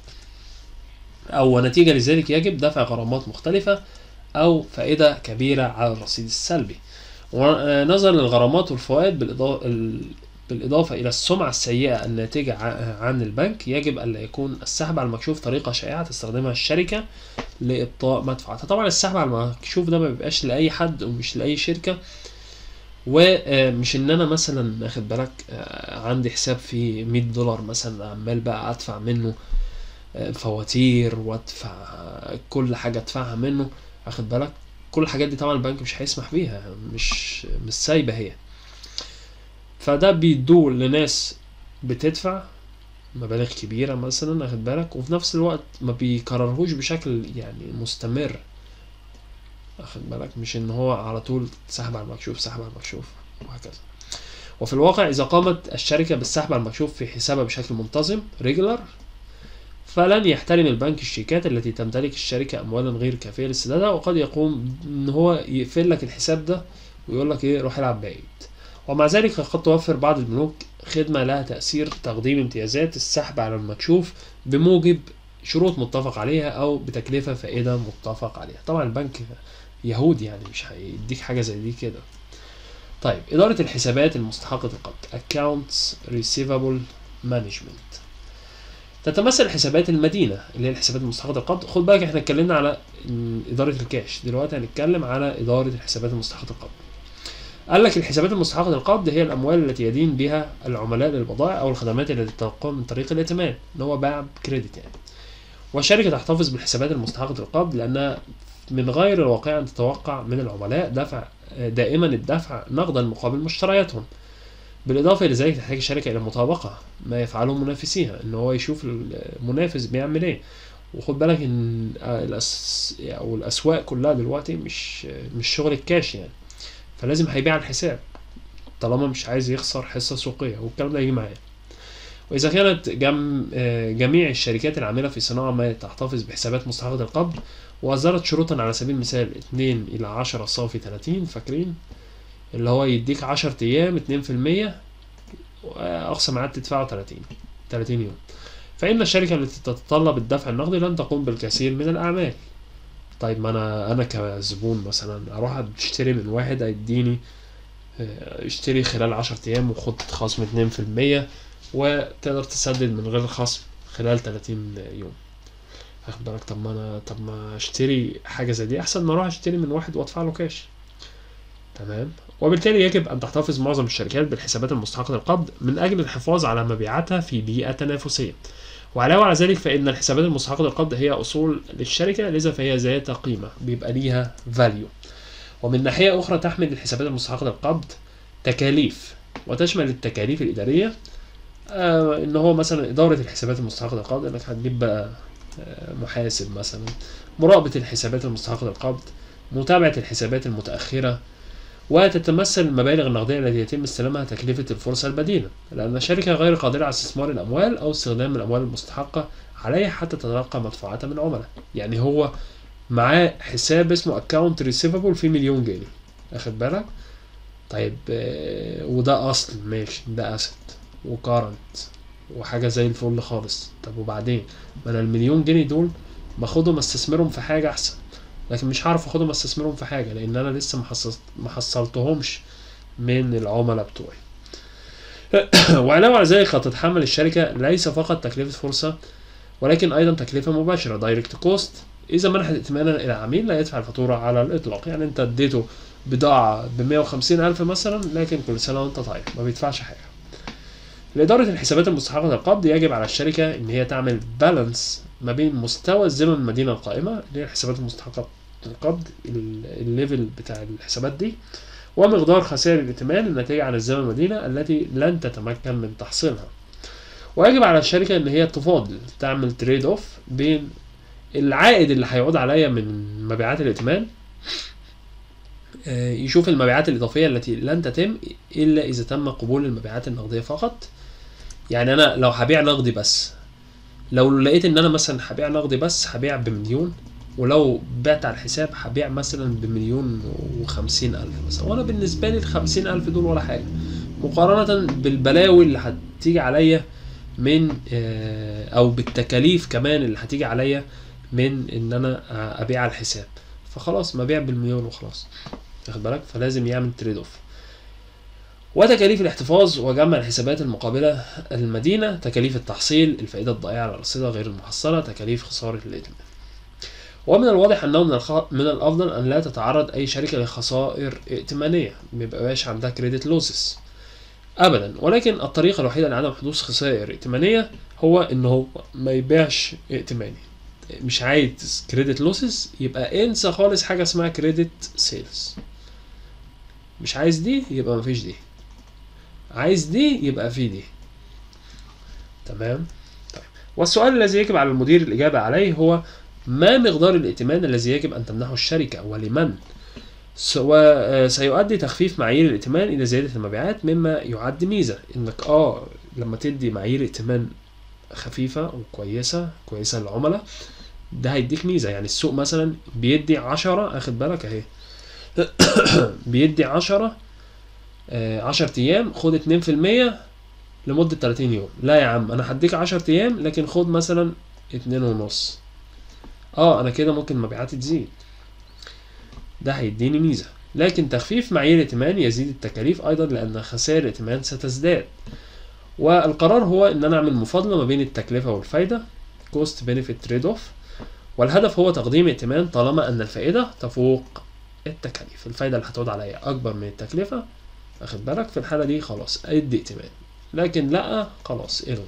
أو نتيجة لذلك يجب دفع غرامات مختلفة أو فائدة كبيرة على الرصيد السلبي ونظرا للغرامات والفوائد بالإضافة بالإضافة إلى السمعة السيئة الناتجة عن البنك يجب ألا يكون السحب على المكشوف طريقة شائعة تستخدمها الشركة لإبطاء مدفوعاتها طبعا السحب على المكشوف ده ما بيبقاش لأي حد ومش لأي شركة ومش ان انا مثلا اخد بالك عندي حساب فيه 100 دولار مثلا عمال بقى ادفع منه فواتير وادفع كل حاجه ادفعها منه اخد بالك كل الحاجات دي طبعا البنك مش هيسمح بيها مش مش سايبه هي فده بيدور لناس بتدفع مبالغ كبيرة مثلا اخد بالك وفي نفس الوقت ما بيكررهوش بشكل يعني مستمر اخد بالك مش ان هو على طول سحب على المكشوف سحب على المكشوف وهكذا وفي الواقع اذا قامت الشركة بالسحب على المكشوف في حسابها بشكل منتظم ريجولار فلن يحترم البنك الشيكات التي تمتلك الشركة أموالا غير كافية لسدادها وقد يقوم إن هو يقفل لك الحساب ده ويقول لك إيه روح العب بعيد ومع ذلك قد توفر بعض البنوك خدمة لها تأثير تقديم امتيازات السحب على المكشوف بموجب شروط متفق عليها أو بتكلفة فائدة متفق عليها طبعا البنك يهودي يعني مش هيديك حاجة زي دي كده طيب إدارة الحسابات المستحقة القبض Accounts Receivable Management تتمثل حسابات المدينة اللي هي الحسابات المستحقة القبض خد بالك احنا اتكلمنا على إدارة الكاش دلوقتي هنتكلم على إدارة الحسابات المستحقة القبض قال لك الحسابات المستحقة القبض هي الأموال التي يدين بها العملاء للبضائع أو الخدمات التي تقوم من طريق الائتمان اللي هو باع كريدت يعني والشركة تحتفظ بالحسابات المستحقة القبض لأنها من غير الواقع أن تتوقع من العملاء دفع دائما الدفع نقدا مقابل مشترياتهم بالإضافة إلى ذلك تحتاج الشركة إلى مطابقة ما يفعله منافسيها إن هو يشوف المنافس بيعمل إيه وخد بالك إن الأس... أو الأسواق كلها دلوقتي مش مش شغل الكاش يعني فلازم هيبيع الحساب طالما مش عايز يخسر حصة سوقية والكلام ده يجي معاه وإذا كانت جم... جميع الشركات العاملة في صناعة ما تحتفظ بحسابات مستحقة القبض وأصدرت شروطا على سبيل المثال 2 إلى 10 صافي 30 فاكرين اللي هو يديك 10 أيام 2% وأقصى ميعاد تدفعه 30 30 يوم فإن الشركة التي تتطلب الدفع النقدي لن تقوم بالكثير من الأعمال طيب ما أنا أنا كزبون مثلا أروح أشتري من واحد هيديني اشتري خلال 10 أيام وخد خصم 2% وتقدر تسدد من غير خصم خلال 30 يوم واخد بالك طب ما انا طب ما اشتري حاجه زي دي احسن ما اروح اشتري من واحد وادفع له كاش تمام وبالتالي يجب ان تحتفظ معظم الشركات بالحسابات المستحقه القبض من اجل الحفاظ على مبيعاتها في بيئه تنافسيه وعلاوة على ذلك فإن الحسابات المستحقة للقبض هي أصول للشركة لذا فهي ذات قيمة بيبقى ليها value ومن ناحية أخرى تحمل الحسابات المستحقة للقبض تكاليف وتشمل التكاليف الإدارية آه إن هو مثلا إدارة الحسابات المستحقة للقبض إنك هتجيب بقى آه محاسب مثلا مراقبة الحسابات المستحقة للقبض متابعة الحسابات المتأخرة وتتمثل المبالغ النقدية التي يتم استلامها تكلفة الفرصة البديلة لأن الشركة غير قادرة على استثمار الأموال أو استخدام الأموال المستحقة عليها حتى تتلقى مدفوعاتها من العملاء يعني هو معاه حساب اسمه اكونت ريسيفبل فيه مليون جنيه واخد بالك طيب آه، وده اصل ماشي ده اسد وكارنت وحاجه زي الفل خالص طب وبعدين ما انا المليون جنيه دول باخدهم استثمرهم في حاجه احسن لكن مش هعرف اخدهم استثمرهم في حاجه لان انا لسه ما حصلت- ما حصلتهمش من العملاء بتوعي وعلاوه على ذلك قد تتحمل الشركه ليس فقط تكلفه فرصه ولكن ايضا تكلفه مباشره دايركت كوست اذا منحت ائتمانا الى عميل لا يدفع الفاتوره على الاطلاق يعني انت اديته بضاعه ب 150 الف مثلا لكن كل سنه وانت طيب ما بيدفعش حاجه لإدارة الحسابات المستحقة للقبض يجب على الشركة إن هي تعمل بالانس ما بين مستوى الزمن المدينة القائمة اللي هي الحسابات المستحقة للقبض ال- الليفل بتاع الحسابات دي ومقدار خسائر الائتمان الناتجة عن الزمن المدينة التي لن تتمكن من تحصيلها ويجب على الشركة إن هي تفاضل تعمل تريد أوف بين العائد اللي هيعود عليا من مبيعات الائتمان آه، يشوف المبيعات الإضافية التي لن تتم إلا إذا تم قبول المبيعات النقدية فقط يعني أنا لو هبيع نقدي بس لو لقيت إن أنا مثلا هبيع نقدي بس هبيع بمليون ولو بعت على الحساب هبيع مثلا بمليون وخمسين ألف مثلا وأنا بالنسبة لي الخمسين ألف دول ولا حاجة مقارنة بالبلاوي اللي هتيجي عليا من آه، أو بالتكاليف كمان اللي هتيجي عليا من إن أنا آه، أبيع على الحساب فخلاص ما بيع بالمليون وخلاص واخد بالك فلازم يعمل تريد اوف وتكاليف الاحتفاظ وجمع الحسابات المقابلة المدينة تكاليف التحصيل الفائدة الضائعة على الرصيدة غير المحصلة تكاليف خسارة الائتمان ومن الواضح أنه من, الخ... من الأفضل أن لا تتعرض أي شركة لخسائر ائتمانية ميبقاش عندها كريدت لوسز أبدا ولكن الطريقة الوحيدة لعدم حدوث خسائر ائتمانية هو إن هو ما يبيعش ائتماني مش عايز كريدت لوسز يبقى انسى خالص حاجة اسمها كريدت سيلز مش عايز دي يبقى مفيش دي عايز دي يبقى في دي تمام طيب والسؤال الذي يجب على المدير الإجابة عليه هو ما مقدار الائتمان الذي يجب أن تمنحه الشركة ولمن سواء سيؤدي تخفيف معايير الائتمان إلى زيادة المبيعات مما يعد ميزة إنك آه لما تدي معايير ائتمان خفيفة وكويسة كويسة للعملاء ده هيديك ميزة يعني السوق مثلا بيدي عشرة أخد بالك أهي بيدي عشرة آه، عشر أيام خد اتنين في المية لمدة تلاتين يوم لا يا عم أنا هديك عشر أيام لكن خد مثلا اتنين ونص اه أنا كده ممكن مبيعاتي تزيد ده هيديني ميزة لكن تخفيف معايير الائتمان يزيد التكاليف أيضا لأن خسائر الائتمان ستزداد والقرار هو إن أنا أعمل مفاضلة ما بين التكلفة والفايدة cost benefit trade off والهدف هو تقديم ائتمان طالما أن الفائدة تفوق التكاليف الفايدة اللي هتعود عليا أكبر من التكلفة واخد بالك في الحالة دي خلاص ادي ائتمان لكن لا خلاص الغي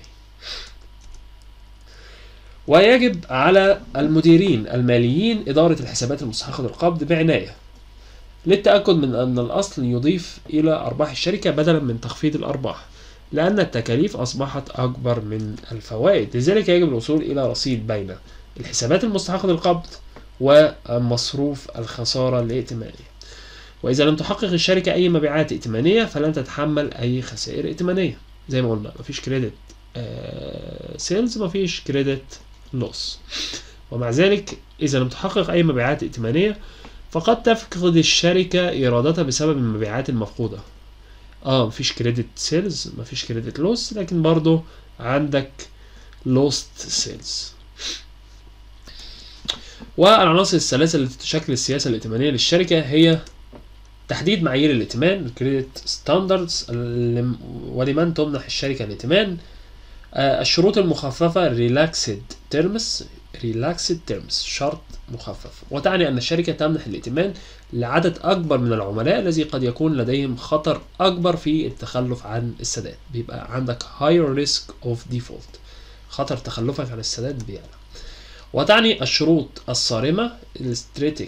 ويجب على المديرين الماليين إدارة الحسابات المستحقة للقبض بعناية للتأكد من أن الأصل يضيف إلى أرباح الشركة بدلا من تخفيض الأرباح لأن التكاليف أصبحت أكبر من الفوائد لذلك يجب الوصول إلى رصيد بين الحسابات المستحقة للقبض ومصروف الخسارة الائتمانية وإذا لم تحقق الشركة أي مبيعات ائتمانية فلن تتحمل أي خسائر ائتمانية زي ما قلنا مفيش كريدت سيلز مفيش كريدت لوس ومع ذلك إذا لم تحقق أي مبيعات ائتمانية فقد تفقد الشركة إيراداتها بسبب المبيعات المفقودة اه مفيش كريدت سيلز مفيش كريدت لوس لكن برضو عندك لوست سيلز والعناصر الثلاثة التي تشكل السياسة الائتمانية للشركة هي تحديد معايير الائتمان الكريدت ستاندردز ولمن تمنح الشركة الائتمان آه، الشروط المخففة ريلاكسد تيرمز ريلاكسد تيرمز شرط مخفف وتعني أن الشركة تمنح الائتمان لعدد أكبر من العملاء الذي قد يكون لديهم خطر أكبر في التخلف عن السداد بيبقى عندك higher risk of default خطر تخلفك عن السداد بيعلى وتعني الشروط الصارمة الستريتك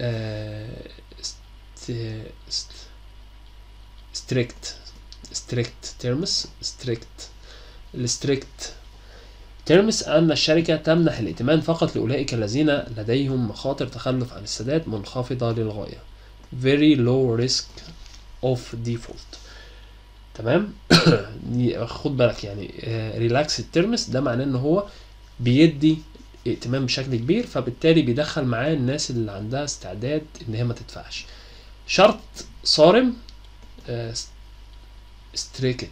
ستريكت ستريكت تيرمس ستريكت الستريكت تيرمس أن الشركة تمنح الائتمان فقط لأولئك الذين لديهم مخاطر تخلف عن السداد منخفضة للغاية very low risk of default تمام خد بالك يعني ريلاكس الترمس ده معناه ان هو بيدي ائتمان بشكل كبير فبالتالي بيدخل معاه الناس اللي عندها استعداد ان هي ما تدفعش شرط صارم ستريكت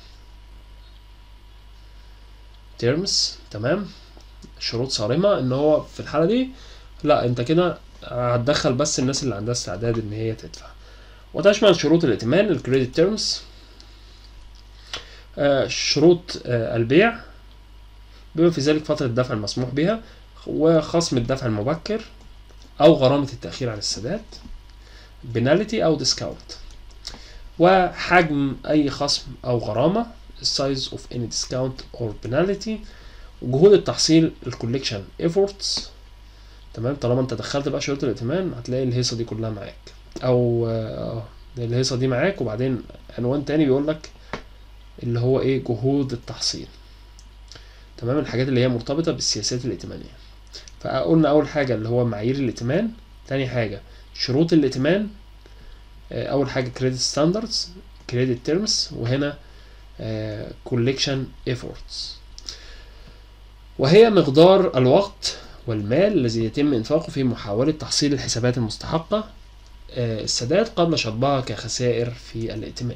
تيرمز تمام شروط صارمة ان هو في الحالة دي لا انت كده هتدخل بس الناس اللي عندها استعداد ان هي تدفع وتشمل شروط الائتمان الكريدت تيرمز شروط آه البيع بما في ذلك فترة الدفع المسموح بها وخصم الدفع المبكر أو غرامة التأخير عن السداد بناليتي أو ديسكاونت وحجم أي خصم أو غرامة size of any discount or penalty وجهود التحصيل الكوليكشن efforts تمام طالما انت دخلت بقى شروط الائتمان هتلاقي الهيصه دي كلها معاك او اه الهيصه دي معاك وبعدين عنوان تاني بيقول لك اللي هو ايه جهود التحصيل تمام الحاجات اللي هي مرتبطه بالسياسات الائتمانيه فقلنا اول حاجه اللي هو معايير الائتمان تاني حاجه شروط الائتمان اول حاجه كريدت ستاندردز كريدت تيرمز وهنا كوليكشن efforts وهي مقدار الوقت والمال الذي يتم إنفاقه في محاولة تحصيل الحسابات المستحقة السداد قبل شطبها كخسائر في الائتمان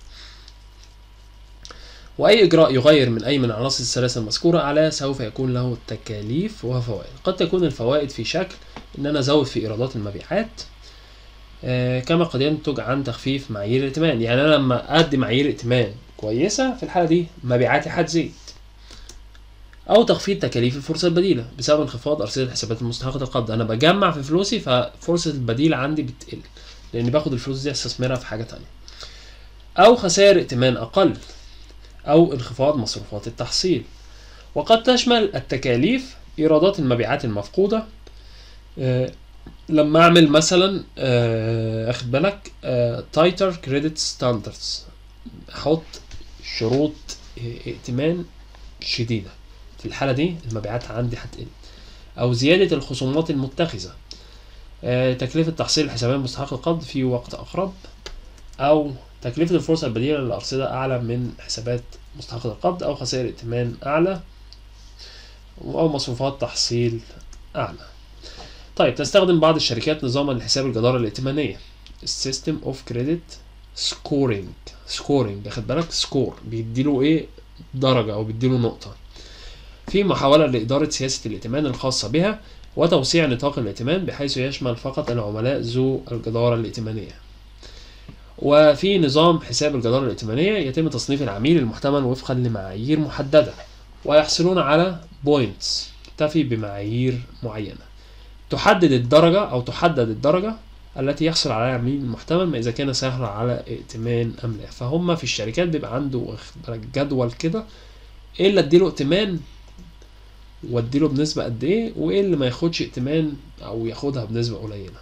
وأي إجراء يغير من أي من عناصر الثلاثة المذكورة أعلاه سوف يكون له تكاليف وفوائد قد تكون الفوائد في شكل إن أنا أزود في إيرادات المبيعات كما قد ينتج عن تخفيف معايير الائتمان يعني أنا لما أدي معايير ائتمان كويسة في الحالة دي مبيعاتي هتزيد أو تخفيض تكاليف الفرصة البديلة بسبب انخفاض أرصدة الحسابات المستحقة القبض أنا بجمع في فلوسي ففرصة البديلة عندي بتقل لأني باخد الفلوس دي أستثمرها في حاجة تانية أو خسائر ائتمان أقل أو انخفاض مصروفات التحصيل وقد تشمل التكاليف إيرادات المبيعات المفقودة أه لما أعمل مثلا أه أخد بالك تايتر كريدت ستاندردز أحط شروط ائتمان شديدة في الحالة دي المبيعات عندي هتقل أو زيادة الخصومات المتخذة أه تكلفة تحصيل الحسابات المستحقة القبض في وقت أقرب أو تكلفة الفرصة البديلة للأرصدة أعلى من حسابات مستحقة القبض أو خسائر ائتمان أعلى أو مصروفات تحصيل أعلى طيب تستخدم بعض الشركات نظاما لحساب الجدارة الائتمانية السيستم اوف كريدت سكورينج سكورينج واخد بالك سكور بيديله ايه درجة او بيديله نقطة في محاولة لإدارة سياسة الائتمان الخاصة بها وتوسيع نطاق الائتمان بحيث يشمل فقط العملاء ذو الجدارة الائتمانية وفي نظام حساب الجدارة الائتمانية يتم تصنيف العميل المحتمل وفقا لمعايير محددة ويحصلون على بوينتس تفي بمعايير معينة تحدد الدرجة أو تحدد الدرجة التي يحصل عليها العميل المحتمل ما إذا كان سهل على ائتمان أم لا فهم في الشركات بيبقى عنده جدول كده إيه اللي أديله ائتمان وأديله بنسبة قد إيه وإيه اللي ما ياخدش ائتمان أو ياخدها بنسبة قليلة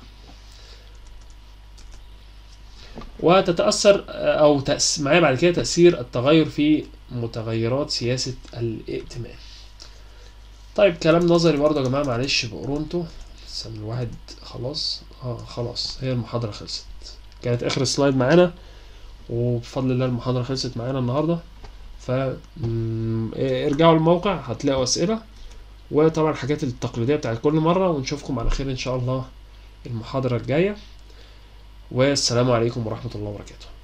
وتتأثر أو تأس... معايا بعد كده تأثير التغير في متغيرات سياسة الائتمان طيب كلام نظري برضه يا جماعة معلش بقرونته بس الواحد خلاص اه خلاص هي المحاضرة خلصت كانت آخر سلايد معانا وبفضل الله المحاضرة خلصت معانا النهاردة ف ارجعوا الموقع هتلاقوا أسئلة وطبعا الحاجات التقليدية بتاعت كل مرة ونشوفكم على خير إن شاء الله المحاضرة الجاية والسلام عليكم ورحمة الله وبركاته